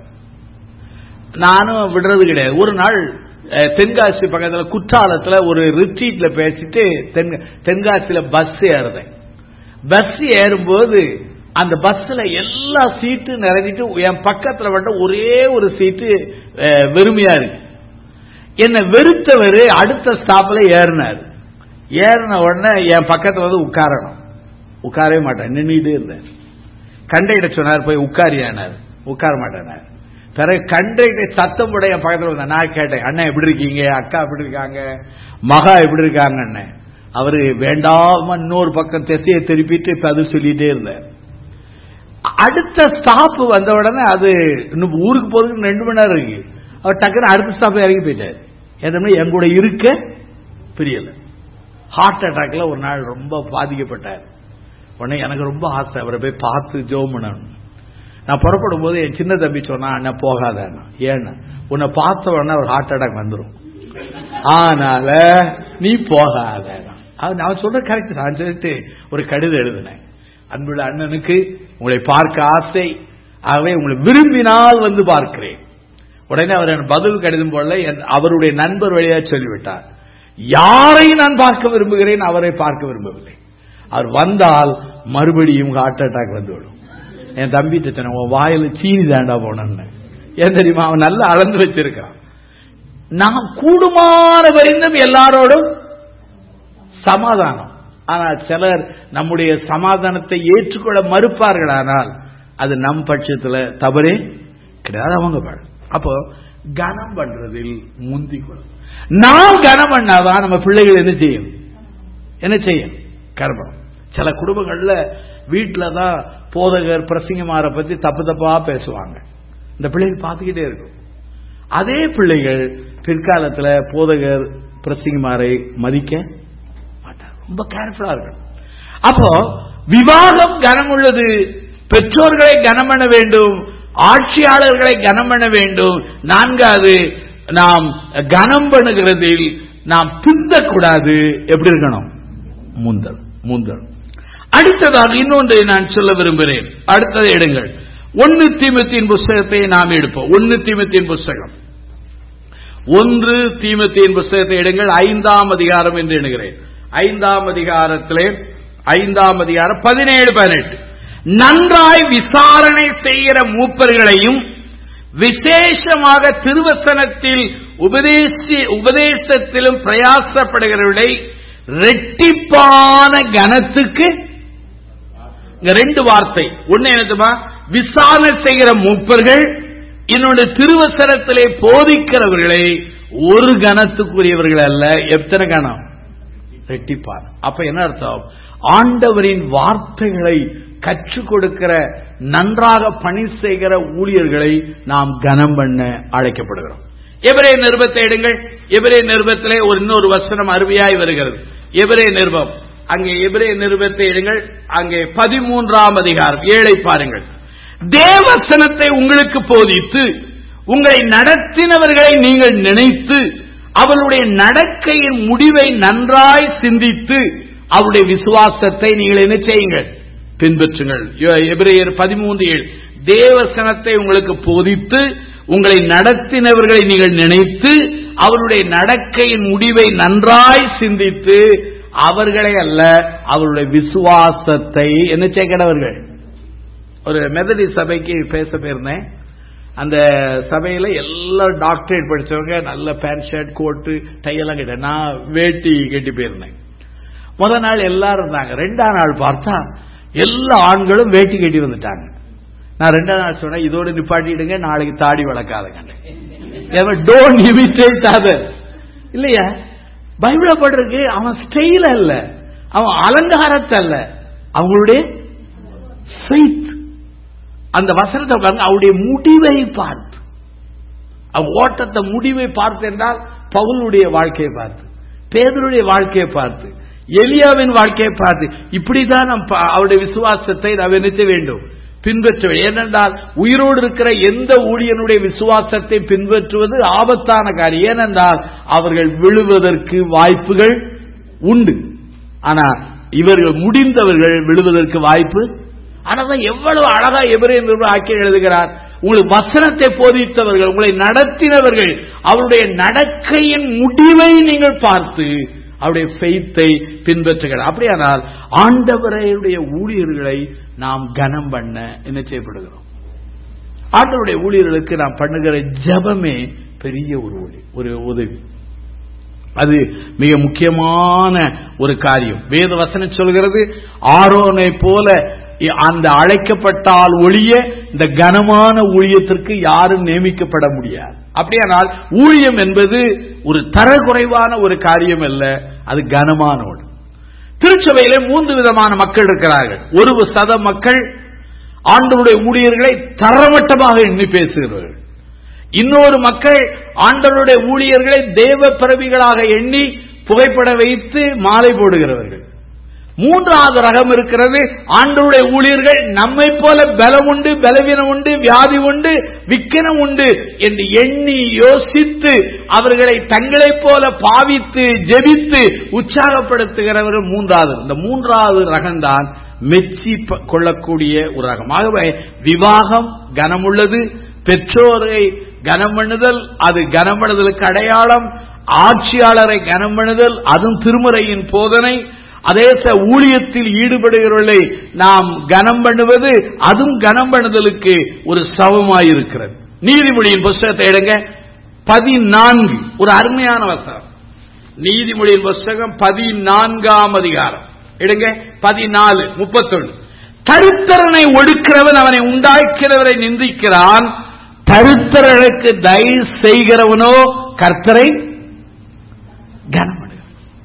நானும் விடுறது கிடையாது ஒரு நாள் தென்காசி பக்கத்தில் குற்றாலத்தில் ஒரு ரிட்ரீட்ல பேசிட்டு தென் தென்காசியில பஸ் ஏறுறேன் பஸ் ஏறும்போது அந்த பஸ்ல எல்லா சீட்டும் நிறைஞ்சிட்டு என் பக்கத்துல மட்டும் ஒரே ஒரு சீட்டு வெறுமையா இருக்கு என்ன வெறுத்தவர் அடுத்த ஸ்டாப்ல ஏறினார் ஏறின உடனே என் பக்கத்துல வந்து உட்காரணும் உட்காரவே மாட்டேன் நின்றுட்டே இருந்தேன் கண்டையிட சொன்னார் போய் உட்காரியானார் உட்கார மாட்டேனார் பிறகு கண்டையிட்ட சத்தம் கூட என் பக்கத்தில் வந்தேன் நான் கேட்டேன் அண்ணன் எப்படி இருக்கீங்க அக்கா எப்படி இருக்காங்க மகா எப்படி இருக்காங்க அண்ணன் அவரு வேண்டாம இன்னொரு பக்கம் திசையை திருப்பிட்டு இப்ப அது சொல்லிட்டே இருந்தார் அடுத்த ஸ்டாப் வந்த உடனே அது இன்னும் ஊருக்கு போறதுக்கு ரெண்டு மணி நேரம் இருக்கு அவர் டக்குன்னு அடுத்த ஸ்டாப் இறங்கி போயிட்டார் எதுவுமே என் கூட இருக்க பிரியல ஹார்ட் அட்டாக்ல ஒரு நாள் ரொம்ப பாதிக்கப்பட்டார் உடனே எனக்கு ரொம்ப ஆசை அவரை போய் பார்த்து ஜோம் பண்ணணும் நான் புறப்படும் போது என் சின்ன தம்பி சொன்னா அண்ணன் போகாத ஏன்னா உன்னை பார்த்த உடனே ஒரு ஹார்ட் அட்டாக் வந்துடும் ஆனால நீ போகாத நான் சொல்ற கரெக்ட் நான் சொல்லிட்டு ஒரு கடிதம் எழுதினேன் அன்புள்ள அண்ணனுக்கு உங்களை பார்க்க ஆசை ஆகவே உங்களை விரும்பினால் வந்து பார்க்கிறேன் உடனே அவர் எனக்கு பதில் கடிதம் போல அவருடைய நண்பர் வழியா சொல்லிவிட்டார் யாரை நான் பார்க்க விரும்புகிறேன் அவரை பார்க்க விரும்பவில்லை அவர் வந்தால் மறுபடியும் ஹார்ட் அட்டாக் வந்துவிடும் என் தம்பி சொன்ன உன் வாயில சீனி தாண்டா போனேன்னு ஏன் தெரியுமா அவன் நல்லா அளந்து வச்சிருக்கான் நாம் கூடுமான வரைந்தும் எல்லாரோடும் சமாதானம் ஆனால் சிலர் நம்முடைய சமாதானத்தை ஏற்றுக்கொள்ள மறுப்பார்களானால் அது நம் பட்சத்தில் தவறே கிடையாது அவங்க பாடு அப்போ கனம் பண்றதில் முந்திக் கொள்ளும் நாம் கனம் பண்ணாதான் நம்ம பிள்ளைகள் என்ன செய்யும் என்ன செய்ய கர்மம் சில குடும்பங்கள்ல வீட்டில தான் போதகர் பிரசிங்கமார பத்தி தப்பு தப்பா பேசுவாங்க இந்த பிள்ளைகள் பார்த்துக்கிட்டே இருக்கும் அதே பிள்ளைகள் பிற்காலத்துல போதகர் பிரசிங்கமாரை மதிக்க மாட்டார் ரொம்ப கேர்ஃபுல்லா இருக்கணும் அப்போ விவாகம் கனம் உள்ளது பெற்றோர்களை கனம் பண்ண வேண்டும் ஆட்சியாளர்களை கனம் பண்ண வேண்டும் நான்காவது நாம் கனம் பண்ணுகிறதில் நாம் பிந்தக்கூடாது எப்படி இருக்கணும் முந்தல் முந்தல் அடுத்ததாக இன்னொன்றை நான் சொல்ல விரும்புகிறேன் அடுத்ததை எடுங்கள் ஒன்னு தீமத்தின் புஸ்தகத்தை நாம் எடுப்போம் ஒன்னு தீமத்தின் புஸ்தகம் ஒன்று தீமத்தின் புஸ்தகத்தை எடுங்கள் ஐந்தாம் அதிகாரம் என்று எண்ணுகிறேன் ஐந்தாம் அதிகாரத்திலே ஐந்தாம் அதிகாரம் பதினேழு பதினெட்டு நன்றாய் விசாரணை செய்கிற மூப்பர்களையும் விசேஷமாக திருவசனத்தில் உபதேசி உபதேசத்திலும் பிரயாசப்படுகிறவர்களை ரெட்டிப்பான கனத்துக்கு இங்க ரெண்டு வார்த்தை ஒண்ணு என்னதுமா விசாரணை செய்கிற மூப்பர்கள் இன்னொன்று திருவசனத்திலே போதிக்கிறவர்களை ஒரு கணத்துக்குரியவர்கள் அல்ல எத்தனை கணம் ரெட்டிப்பான் அப்ப என்ன அர்த்தம் ஆண்டவரின் வார்த்தைகளை கற்றுக் கொடுக்கிற நன்றாக பணி செய்கிற ஊழியர்களை நாம் கனம் பண்ண அழைக்கப்படுகிறோம் எவரே நிருபத்தை எடுங்கள் எவரே நிருபத்திலே ஒரு இன்னொரு வசனம் அருமையாய் வருகிறது எவரே நிருபம் அங்கே எவரே நிருபத்தை எடுங்கள் அங்கே பதிமூன்றாம் அதிகாரம் ஏழை பாருங்கள் தேவசனத்தை உங்களுக்கு போதித்து உங்களை நடத்தினவர்களை நீங்கள் நினைத்து அவருடைய நடக்கையின் முடிவை நன்றாய் சிந்தித்து அவருடைய விசுவாசத்தை நீங்கள் என்ன செய்யுங்கள் பின்பற்றுங்கள் எபிரேயர் பதிமூன்று ஏழு தேவசனத்தை உங்களுக்கு போதித்து உங்களை நடத்தினவர்களை நீங்கள் நினைத்து அவருடைய நடக்கையின் முடிவை நன்றாய் சிந்தித்து அவர்களை அல்ல அவருடைய விசுவாசத்தை என்ன செய்கிறவர்கள் ஒரு மெதடி சபைக்கு பேச போயிருந்தேன் அந்த சபையில எல்லாரும் டாக்டரேட் படிச்சவங்க நல்ல பேண்ட் ஷர்ட் கோட்டு டையெல்லாம் கட்ட நான் வேட்டி கட்டி போயிருந்தேன் முதல் நாள் எல்லாரும் இருந்தாங்க ரெண்டாம் நாள் பார்த்தா எல்லா ஆண்களும் வேட்டி கட்டி வந்துட்டாங்க நான் ரெண்டாம் நாள் சொன்னேன் இதோட நிப்பாட்டிடுங்க நாளைக்கு தாடி வளர்க்காதுங்க டோன்ட் இமிட்டேட் அதர் இல்லையா பைபிள படுறதுக்கு அவன் ஸ்டைல் அல்ல அவன் அலங்காரத்தை அல்ல அவங்களுடைய ஃபெய்த் அந்த வசனத்தை பாருங்க அவருடைய முடிவை பார்த்து அவன் ஓட்டத்தை முடிவை பார்த்து என்றால் பவுலுடைய வாழ்க்கையை பார்த்து பேதருடைய வாழ்க்கையை பார்த்து எலியாவின் வாழ்க்கையை பார்த்து இப்படிதான் நம் அவருடைய விசுவாசத்தை நாம் நினைக்க வேண்டும் பின்பற்ற ஏனென்றால் உயிரோடு இருக்கிற எந்த ஊழியனுடைய விசுவாசத்தை பின்பற்றுவது ஆபத்தான காரியம் ஏனென்றால் அவர்கள் விழுவதற்கு வாய்ப்புகள் உண்டு ஆனா இவர்கள் முடிந்தவர்கள் விழுவதற்கு வாய்ப்பு ஆனால் எவ்வளவு அழகா எவரே ஆக்கி எழுதுகிறார் உங்களுக்கு வசனத்தை போதித்தவர்கள் உங்களை நடத்தினவர்கள் அவருடைய நடக்கையின் முடிவை நீங்கள் பார்த்து அவருடைய ஃபெய்த்தை பின்பற்றுகிறார் அப்படியானால் ஆண்டவரையுடைய ஊழியர்களை நாம் கனம் பண்ண என்ன செய்யப்படுகிறோம் ஆண்டவருடைய ஊழியர்களுக்கு நாம் பண்ணுகிற ஜபமே பெரிய ஒரு ஒளி ஒரு உதவி அது மிக முக்கியமான ஒரு காரியம் வேத வசனம் சொல்கிறது ஆரோனை போல அந்த அழைக்கப்பட்டால் ஒழிய இந்த கனமான ஊழியத்திற்கு யாரும் நியமிக்கப்பட முடியாது அப்படியானால் ஊழியம் என்பது ஒரு தரக்குறைவான ஒரு காரியம் அல்ல அது கனமான ஒன்று திருச்சபையிலே மூன்று விதமான மக்கள் இருக்கிறார்கள் ஒரு சத மக்கள் ஆண்டவருடைய ஊழியர்களை தரமட்டமாக எண்ணி பேசுகிறவர்கள் இன்னொரு மக்கள் ஆண்டவருடைய ஊழியர்களை தேவ பிறவிகளாக எண்ணி புகைப்பட வைத்து மாலை போடுகிறவர்கள் மூன்றாவது ரகம் இருக்கிறது ஆண்டவருடைய ஊழியர்கள் நம்மை போல பலம் உண்டு பலவீனம் உண்டு வியாதி உண்டு விக்கனம் உண்டு என்று எண்ணி யோசித்து அவர்களை தங்களைப் போல பாவித்து ஜெபித்து உற்சாகப்படுத்துகிறவர்கள் மூன்றாவது இந்த மூன்றாவது ரகம்தான் மெச்சி கொள்ளக்கூடிய ஒரு ரகம் ஆகவே விவாகம் கனமுள்ளது பெற்றோரை கனம் பண்ணுதல் அது கனம் பண்ணுதலுக்கு அடையாளம் ஆட்சியாளரை கனம் பண்ணுதல் அதுவும் திருமுறையின் போதனை அதே ஊழியத்தில் ஈடுபடுகிறவர்களை நாம் கனம் பண்ணுவது அதுவும் கனம் பண்ணுதலுக்கு ஒரு சவமாயிருக்கிறது நீதிமொழியின் புஸ்தகத்தை எடுங்க பதினான்கு ஒரு அருமையான வசனம் நீதிமொழியின் புஸ்தகம் பதினான்காம் அதிகாரம் எடுங்க பதினாலு முப்பத்தொன்னு தருத்தரனை ஒடுக்கிறவன் அவனை உண்டாக்கிறவரை நிந்திக்கிறான் தருத்தரனுக்கு தயவு செய்கிறவனோ கர்த்தரை கனம்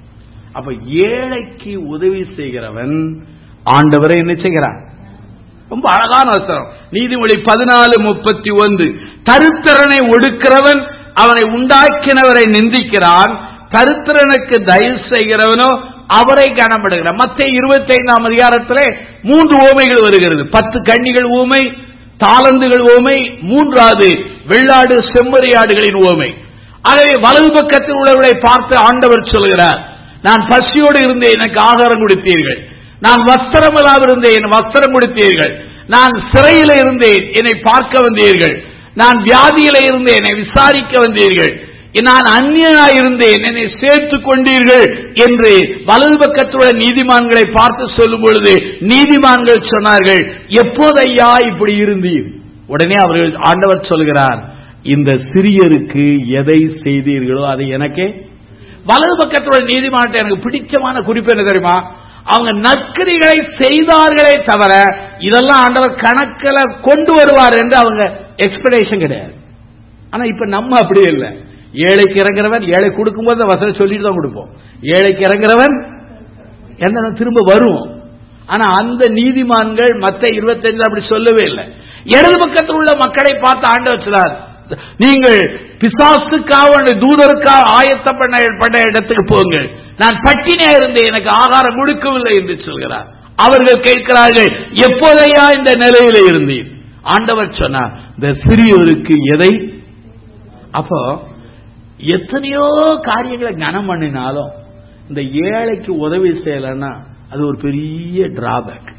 அப்ப ஏழைக்கு உதவி செய்கிறவன் ஆண்டவரை என்ன செய்கிறான் ரொம்ப அழகான வசனம் நீதிமொழி பதினாலு முப்பத்தி ஒன்று தருத்திரனை ஒடுக்கிறவன் அவனை உண்டாக்கினவரை நிந்திக்கிறான் தருத்திரனுக்கு தயவு செய்கிறவனோ அவரை கனப்படுகிறான் மத்திய இருபத்தி ஐந்தாம் அதிகாரத்திலே மூன்று ஓமைகள் வருகிறது பத்து கன்னிகள் ஊமை தாளந்துகள் ஓமை மூன்றாவது வெள்ளாடு செம்மறியாடுகளின் ஓமை ஆகவே வலது பக்கத்தில் உள்ளவர்களை பார்த்து ஆண்டவர் சொல்கிறார் நான் பசியோடு இருந்தேன் எனக்கு ஆகாரம் கொடுத்தீர்கள் நான் வஸ்திரமில்லாமல் இருந்தேன் என் வஸ்திரம் கொடுத்தீர்கள் நான் சிறையில இருந்தேன் என்னை பார்க்க வந்தீர்கள் நான் வியாதியில இருந்தேன் என்னை விசாரிக்க வந்தீர்கள் நான் அந்நியனாய் இருந்தேன் என்னை சேர்த்துக் கொண்டீர்கள் என்று வலது பக்கத்துள்ள நீதிமான்களை பார்த்து சொல்லும் பொழுது நீதிமான்கள் சொன்னார்கள் எப்போதையா இப்படி இருந்தீர் உடனே அவர்கள் ஆண்டவர் சொல்கிறார் இந்த சிறியருக்கு எதை செய்தீர்களோ அதை எனக்கே வலது பக்கத்துள்ள நீதிமன்றத்தை எனக்கு பிடிச்சமான குறிப்பு என்ன தெரியுமா அவங்க நற்கரிகளை செய்தார்களே தவிர இதெல்லாம் ஆண்டவர் கணக்கில் கொண்டு வருவார் என்று அவங்க எக்ஸ்பெக்டேஷன் கிடையாது ஆனா இப்ப நம்ம அப்படியே இல்லை ஏழைக்கு இறங்குறவன் ஏழை கொடுக்கும்போது வசனம் சொல்லிட்டு தான் கொடுப்போம் ஏழைக்கு இறங்குறவன் என்ன திரும்ப வரும் ஆனா அந்த நீதிமான்கள் மத்த இருபத்தஞ்சு அப்படி சொல்லவே இல்லை இடது பக்கத்தில் உள்ள மக்களை பார்த்து ஆண்டு வச்சார் நீங்கள் பிசாசுக்காக தூதருக்காக ஆயத்த பண்ண பண்ண இடத்துக்கு போங்கள் நான் பட்டினியா இருந்தேன் எனக்கு ஆகாரம் கொடுக்கவில்லை என்று சொல்கிறார் அவர்கள் கேட்கிறார்கள் எப்போதையா இந்த நிலையில இருந்தீர் ஆண்டவர் சொன்னார் இந்த சிறியோருக்கு எதை அப்போ எத்தனையோ காரியங்களை கனம் பண்ணினாலும் இந்த ஏழைக்கு உதவி செய்யலைன்னா அது ஒரு பெரிய டிராபேக்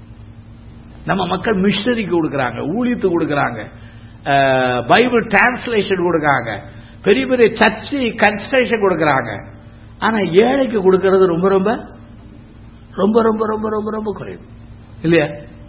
நம்ம மக்கள் மிஷனரிக்கு கொடுக்கறாங்க ஊழியத்துக்கு கொடுக்கறாங்க பைபிள் டிரான்ஸ்லேஷன் கொடுக்கறாங்க பெரிய பெரிய சர்ச்சு கன்ஸ்ட்ரக்ஷன் கொடுக்கறாங்க ஆனா ஏழைக்கு கொடுக்கறது ரொம்ப ரொம்ப ரொம்ப ரொம்ப ரொம்ப ரொம்ப ரொம்ப குறைவு இல்லையா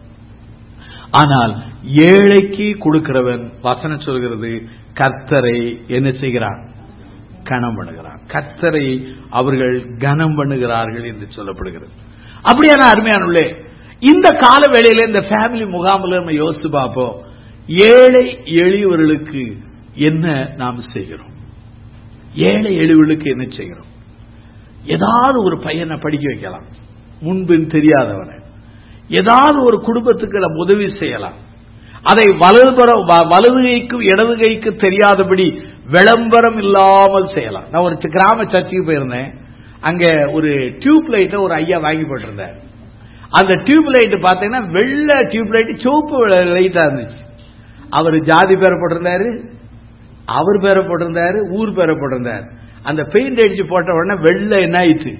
ஆனால் ஏழைக்கு கொடுக்கிறவன் வசனம் சொல்கிறது கர்த்தரை என்ன செய்கிறான் கனம் பண்ணுகிறான் கர்த்தரை அவர்கள் கனம் பண்ணுகிறார்கள் என்று சொல்லப்படுகிறது அப்படியான அருமையானுள்ளே இந்த கால வேளையில இந்த ஃபேமிலி முகாமில் நம்ம யோசித்து பார்ப்போம் ஏழை எளியவர்களுக்கு என்ன நாம் செய்கிறோம் ஏழை எளியவர்களுக்கு என்ன செய்கிறோம் ஏதாவது ஒரு பையனை படிக்க வைக்கலாம் முன்பின் தெரியாதவனை ஏதாவது ஒரு குடும்பத்துக்கு நம்ம உதவி செய்யலாம் அதை வலதுபுற வலது கைக்கும் இடது கைக்கு தெரியாதபடி விளம்பரம் இல்லாமல் செய்யலாம் நான் ஒரு கிராம சர்ச்சுக்கு போயிருந்தேன் அங்க ஒரு டியூப் லைட்டை ஒரு ஐயா வாங்கி போட்டிருந்தார் அந்த டியூப் லைட் பார்த்தீங்கன்னா வெள்ளை டியூப் லைட் சிவப்பு லைட்டா இருந்துச்சு அவர் ஜாதி பேரை போட்டிருந்தாரு அவர் பேரை போட்டிருந்தாரு ஊர் பேரை போட்டிருந்தார் அந்த பெயிண்ட் அடிச்சு போட்ட உடனே வெள்ளை என்ன ஆயிடுச்சு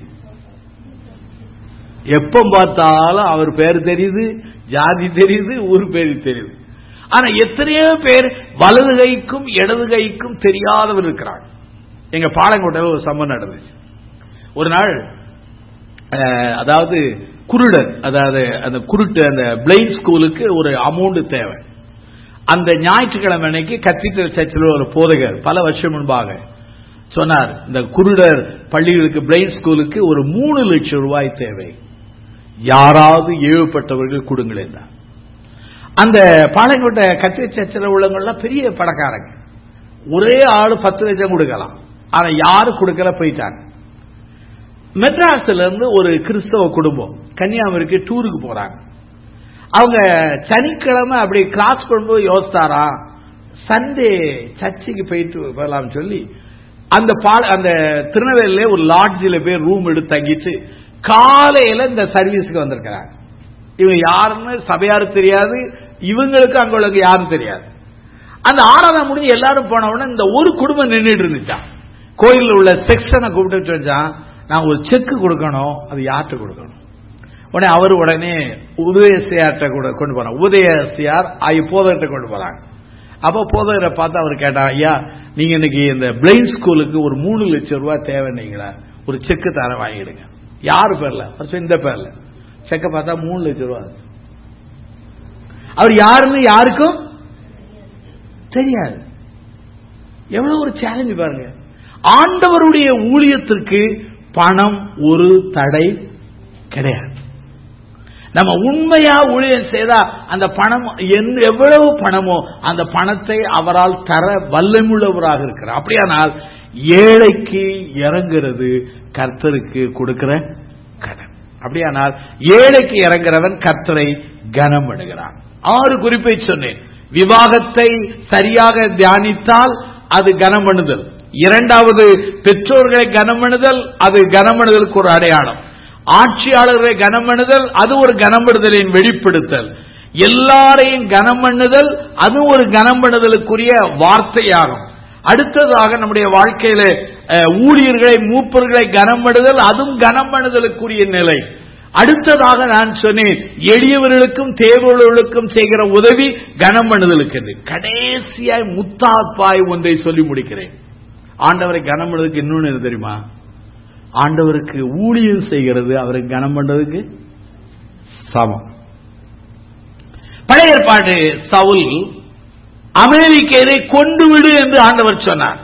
எப்ப பார்த்தாலும் அவர் பேர் தெரியுது ஜாதி தெரியுது ஊர் பேர் தெரியுது ஆனா எத்தனையோ பேர் வலது கைக்கும் இடது கைக்கும் தெரியாதவர் இருக்கிறாங்க எங்க பாலங்கோட்டையில் ஒரு சம்பவம் நடந்துச்சு ஒரு நாள் அதாவது குருடர் அதாவது அந்த குருட்டு அந்த பிளைண்ட் ஸ்கூலுக்கு ஒரு அமௌண்ட் தேவை அந்த ஞாயிற்றுக்கிழமை அன்னைக்கு கத்தீட்ரல் சர்ச்சில் ஒரு போதகர் பல வருஷம் முன்பாக சொன்னார் இந்த குருடர் பள்ளிகளுக்கு பிளைண்ட் ஸ்கூலுக்கு ஒரு மூணு லட்சம் ரூபாய் தேவை யாராவது ஏவுப்பட்டவர்கள் கொடுங்களேன் அந்த பாளையங்கோட்டை கத்திரி சர்ச்சில் உள்ளவங்கலாம் பெரிய பணக்காரங்க ஒரே ஆளு பத்து லட்சம் கொடுக்கலாம் ஆனா யாரு கொடுக்கல போயிட்டாங்க மெட்ராஸ்ல இருந்து ஒரு கிறிஸ்தவ குடும்பம் கன்னியாகுமரிக்கு டூருக்கு போறாங்க அவங்க சனிக்கிழமை அப்படி கிராஸ் பண்ணும்போது யோசித்தாரா சண்டே சர்ச்சுக்கு போயிட்டு வரலாம்னு சொல்லி அந்த பா அந்த திருநெல்வேலியில ஒரு லாட்ஜில் போய் ரூம் எடுத்து தங்கிட்டு காலையில இந்த சர்வீஸுக்கு வந்திருக்கிறாங்க இவங்க யாருன்னு சபையாரு தெரியாது இவங்களுக்கு அங்க உள்ளவங்க யாரும் தெரியாது அந்த ஆராதனை முடிஞ்சு எல்லாரும் போன உடனே இந்த ஒரு குடும்பம் நின்றுட்டு இருந்துச்சான் கோயிலில் உள்ள செக்ஷனை கூப்பிட்டு வச்சான் நான் ஒரு செக்கு கொடுக்கணும் அது யார்கிட்ட கொடுக்கணும் உடனே அவர் உடனே உதயசியார்ட்ட கூட கொண்டு போறாங்க உதயசியார் போதகர்கிட்ட கொண்டு போறாங்க அப்போ போதகரை பார்த்து அவர் கேட்டார் ஐயா நீங்க இன்னைக்கு இந்த பிளைண்ட் ஸ்கூலுக்கு ஒரு மூணு லட்சம் ரூபாய் தேவைன்னீங்களா ஒரு செக்கு தர வாங்கிடுங்க யாரு பேர்ல இந்த பேர்ல செக்க பார்த்தா மூணு லட்சம் ரூபாய் அவர் யாருன்னு யாருக்கும் தெரியாது எவ்வளவு ஒரு சேலஞ்சு பாருங்க ஆண்டவருடைய ஊழியத்திற்கு பணம் ஒரு தடை கிடையாது நம்ம உண்மையா ஊழியம் செய்தா அந்த பணம் எவ்வளவு பணமோ அந்த பணத்தை அவரால் தர வல்லமுள்ளவராக இருக்கிறார் அப்படியானால் ஏழைக்கு இறங்குறது கர்த்தருக்கு கொடுக்கிற கடன் அப்படியானால் ஏழைக்கு இறங்குறவன் கர்த்தரை கனம் பண்ணுகிறான் ஆறு குறிப்பை சொன்னேன் விவாகத்தை சரியாக தியானித்தால் அது கனம் பண்ணுதல் இரண்டாவது பெற்றோர்களை கனம் பண்ணுதல் அது கனம் பண்ணுதலுக்கு ஒரு அடையாளம் ஆட்சியாளர்களை கனம் பண்ணுதல் அது ஒரு கனம் பண்ணுதலின் வெளிப்படுத்தல் எல்லாரையும் கனம் பண்ணுதல் அது ஒரு கனம் பண்ணுதலுக்குரிய வார்த்தையாகும் அடுத்ததாக நம்முடைய வாழ்க்கையில அஹ், ஊழியர்களை மூப்பர்களை கனம் பண்ணுதல் அதுவும் கனம் பண்ணுதலுக்குரிய நிலை அடுத்ததாக நான் சொன்னேன் எளியவர்களுக்கும் தேவையுள்ளவர்களுக்கும் செய்கிற உதவி கனம் பண்ணுதலுக்கு என்று. கடைசியாய் முத்தாப்பாய் ஒன்றை சொல்லி முடிக்கிறேன் ஆண்டவரை கனம் பண்ணுறதுக்கு இன்னொன்னு என்ன தெரியுமா ஆண்டவருக்கு ஊழியம் செய்கிறது அவருக்கு கனம் பண்றதுக்கு சமம் பழைய ஏற்பாடு சவுல் அமெரிக்கரை கொண்டு விடு என்று ஆண்டவர் சொன்னார்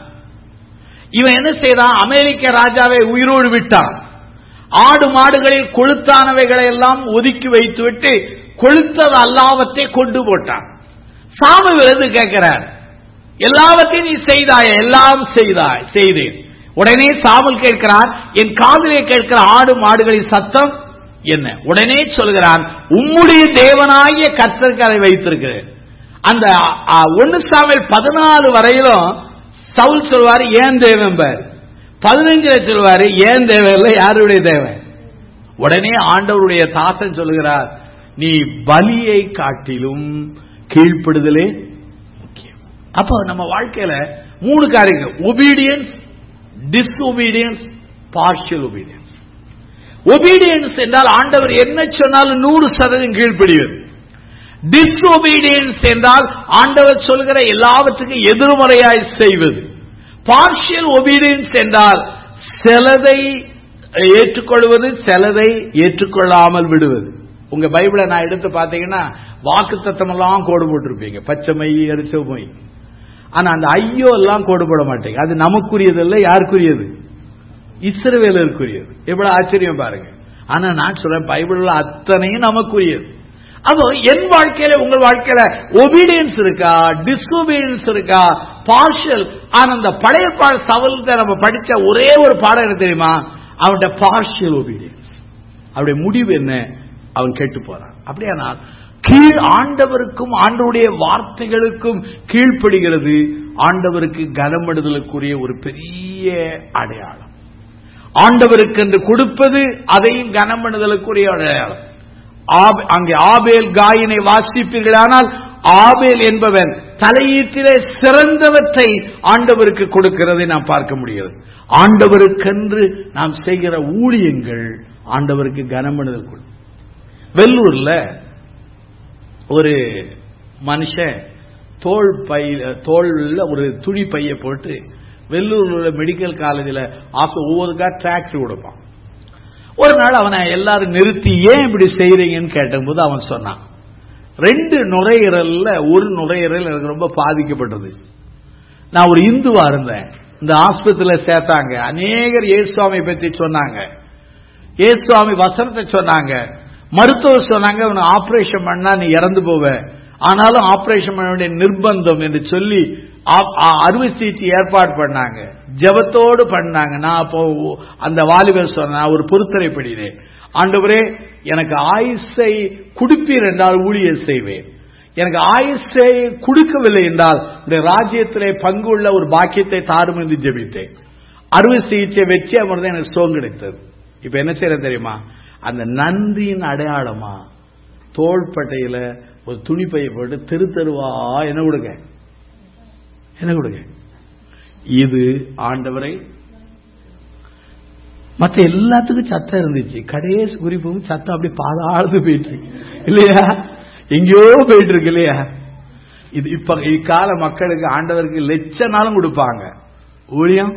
இவன் என்ன செய்தான் அமெரிக்க ராஜாவை உயிரோடு விட்டான் ஆடு மாடுகளில் கொளுத்தானவைகளை எல்லாம் ஒதுக்கி வைத்துவிட்டு கொளுத்தது அல்லாவத்தை கொண்டு போட்டான் சாமி விருது கேட்கிறார் எல்லாவற்றையும் நீ செய்தாய் எல்லாம் செய்தாய் செய்தேன் உடனே சாமல் கேட்கிறார் என் காதிலே கேட்கிற ஆடு மாடுகளின் சத்தம் என்ன உடனே சொல்கிறான் உம்முடைய தேவனாகிய கர்த்தருக்கு அதை வைத்திருக்கிறேன் அந்த அ, ஒன்னு சாமியல் பதினாலு வரையிலும் சவுல் சொல்வாரு ஏன் தேவன் பார் பதினஞ்சுல சொல்வாரு ஏன் தேவை இல்லை யாருடைய தேவை உடனே ஆண்டவருடைய தாசன் சொல்லுகிறார் நீ பலியை காட்டிலும் கீழ்ப்படுதலே முக்கியம் அப்போ நம்ம வாழ்க்கையில மூணு காரியங்கள் obedience disobedience partial obedience obedience என்றால் ஆண்டவர் என்ன சொன்னாலும் நூறு சதவீதம் கீழ்ப்படிவது டிஸ்ஒபீடியன்ஸ் என்றால் ஆண்டவர் சொல்கிற எல்லாவற்றுக்கும் எதிர்மறையாய் செய்வது பார்ஷியல் ஒபீடியன்ஸ் என்றால் சிலதை ஏற்றுக்கொள்வது சிலதை ஏற்றுக்கொள்ளாமல் விடுவது உங்க பைபிளை நான் எடுத்து பார்த்தீங்கன்னா வாக்கு எல்லாம் கோடு போட்டிருப்பீங்க பச்சை மை எரிச்ச மை ஆனா அந்த ஐயோ எல்லாம் கோடு போட மாட்டீங்க அது நமக்குரியது இல்லை யாருக்குரியது இஸ்ரவேலருக்குரியது எவ்வளவு ஆச்சரியம் பாருங்க ஆனா நான் சொல்றேன் பைபிள்ல அத்தனையும் நமக்குரியது அப்போ என் வாழ்க்கையில உங்க வாழ்க்கையில ஒபீடியன்ஸ் இருக்கா டிஸ்ஒபீடியன்ஸ் இருக்கா பார்ஷியல் ஆனா அந்த பழைய பாட சவலத்தை நம்ம படிச்ச ஒரே ஒரு பாடம் என்ன தெரியுமா அவன்கிட்ட பார்ஷியல் ஒபீடியன்ஸ் அவருடைய முடிவு என்ன அவன் கெட்டு போறான் அப்படியானால் கீழ் ஆண்டவருக்கும் ஆண்டவருடைய வார்த்தைகளுக்கும் கீழ்ப்படுகிறது ஆண்டவருக்கு கனமடுதலுக்குரிய ஒரு பெரிய அடையாளம் ஆண்டவருக்கு என்று கொடுப்பது அதையும் கனமடுதலுக்குரிய அடையாளம் ஆப- அங்கே ஆபேல் காயினை வாசிப்பீர்களானால் ஆபேல் என்பவன் தலையீட்டிலே சிறந்தவற்றை ஆண்டவருக்கு கொடுக்கிறதை நாம் பார்க்க முடிகிறது ஆண்டவருக்கென்று நாம் செய்கிற ஊழியங்கள் ஆண்டவருக்கு கனமடுதல் கொடு வெள்ளூர்ல ஒரு மனுஷன் தோல் பை தோல்ல ஒரு துணி பைய போட்டு வெள்ளூர்ல உள்ள மெடிக்கல் காலேஜில் ஆசை ஒவ்வொருக்கா டிராக்டர் கொடுப்பான் ஒரு நாள் அவனை எல்லாரும் நிறுத்தி ஏன் இப்படி செய்றீங்கன்னு கேட்டபோது அவன் சொன்னான் ரெண்டு நுரையீரல்ல ஒரு நுரையீரல் எனக்கு ரொம்ப பாதிக்கப்பட்டது நான் ஒரு இந்துவா இருந்தேன் இந்த ஆஸ்பத்திரியில சேர்த்தாங்க அநேகர் இயேசுவாமி பத்தி சொன்னாங்க இயேசுவாமி வசனத்தை சொன்னாங்க மருத்துவர் சொன்னாங்க அவனை ஆபரேஷன் பண்ணா நீ இறந்து போவ ஆனாலும் ஆபரேஷன் பண்ண வேண்டிய நிர்பந்தம் என்று சொல்லி ஆப்- ஆ- அறுவை சிகிச்சை ஏற்பாடு பண்ணாங்க ஜெபத்தோடு பண்ணாங்க நான் அப்போ அந்த வாலிபர் சொன்ன நான் ஒரு பொறுத்தரை படினேன் ஆண்டவரே எனக்கு ஆயுசை குடிப்பீர் என்றால் ஊழியர் செய்வேன் எனக்கு ஆயுசை கொடுக்கவில்லை என்றால் இந்த ராஜ்யத்திலே பங்குள்ள ஒரு பாக்கியத்தை தாரும் என்று ஜெபித்தேன் அறுவை சிகிச்சை வச்சு அமர்ந்து எனக்கு சோகம் கிடைத்தது இப்ப என்ன செய்யறது தெரியுமா அந்த நன்றியின் அடையாளமா தோள்பட்டையில ஒரு துணிப்பையை போட்டு தெரு தெருவா என்ன கொடுங்க என்ன கொடுங்க இது ஆண்டவரை மத்த எல்லாத்துக்கும் சத்தம் இருந்துச்சு கடைசி குறிப்பும் சத்தம் அப்படி பாதாளத்து போயிட்டு இருக்கு இல்லையா எங்கேயோ போயிட்டு இருக்கு இல்லையா இது இப்ப இக்கால மக்களுக்கு ஆண்டவருக்கு லட்ச நாளும் கொடுப்பாங்க ஊழியம்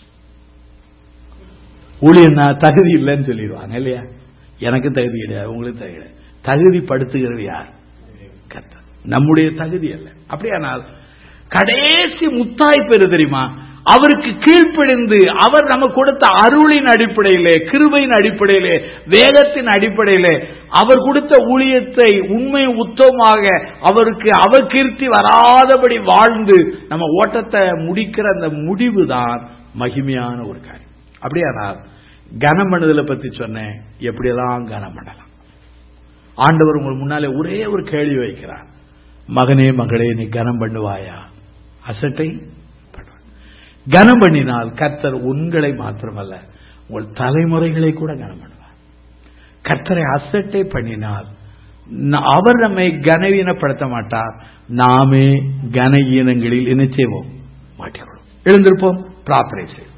ஊழியம் நான் தகுதி இல்லைன்னு சொல்லிடுவாங்க இல்லையா எனக்கு தகுதி கிடையாது உங்களுக்கு தகுதி கிடையாது தகுதிப்படுத்துகிறது யார் கர்த்தர் நம்முடைய தகுதி அல்ல அப்படியானால் கடைசி முத்தாய் பெரு தெரியுமா அவருக்கு கீழ்ப்படிந்து அவர் நமக்கு கொடுத்த அருளின் அடிப்படையிலே கிருபையின் அடிப்படையிலே வேதத்தின் அடிப்படையிலே அவர் கொடுத்த ஊழியத்தை உண்மை உத்தமமாக அவருக்கு அவகீர்த்தி வராதபடி வாழ்ந்து நம்ம ஓட்டத்தை முடிக்கிற அந்த முடிவு தான் மகிமையான ஒரு காரியம் அப்படியானால் கனம் பண்ணுதலை பத்தி சொன்னேன் எப்படியெல்லாம் கனம் பண்ணலாம் ஆண்டவர் உங்களுக்கு முன்னாலே ஒரே ஒரு கேள்வி வைக்கிறார் மகனே மகளே நீ கனம் பண்ணுவாயா அசட்டை பண்ணுவாய். கனம் பண்ணினால் கர்த்தர் உங்களை மாத்திரமல்ல உங்கள் தலைமுறைகளை கூட கனம் பண்ணுவார் கர்த்தரை அசட்டை பண்ணினால் ந- அவர் நம்மை கனவீனப்படுத்த மாட்டார் நாமே கன ஈனங்களில் என்ன செய்வோம் மாட்டிக்கொள்வோம் எழுந்திருப்போம் பிரார்த்தனை செய்வோம்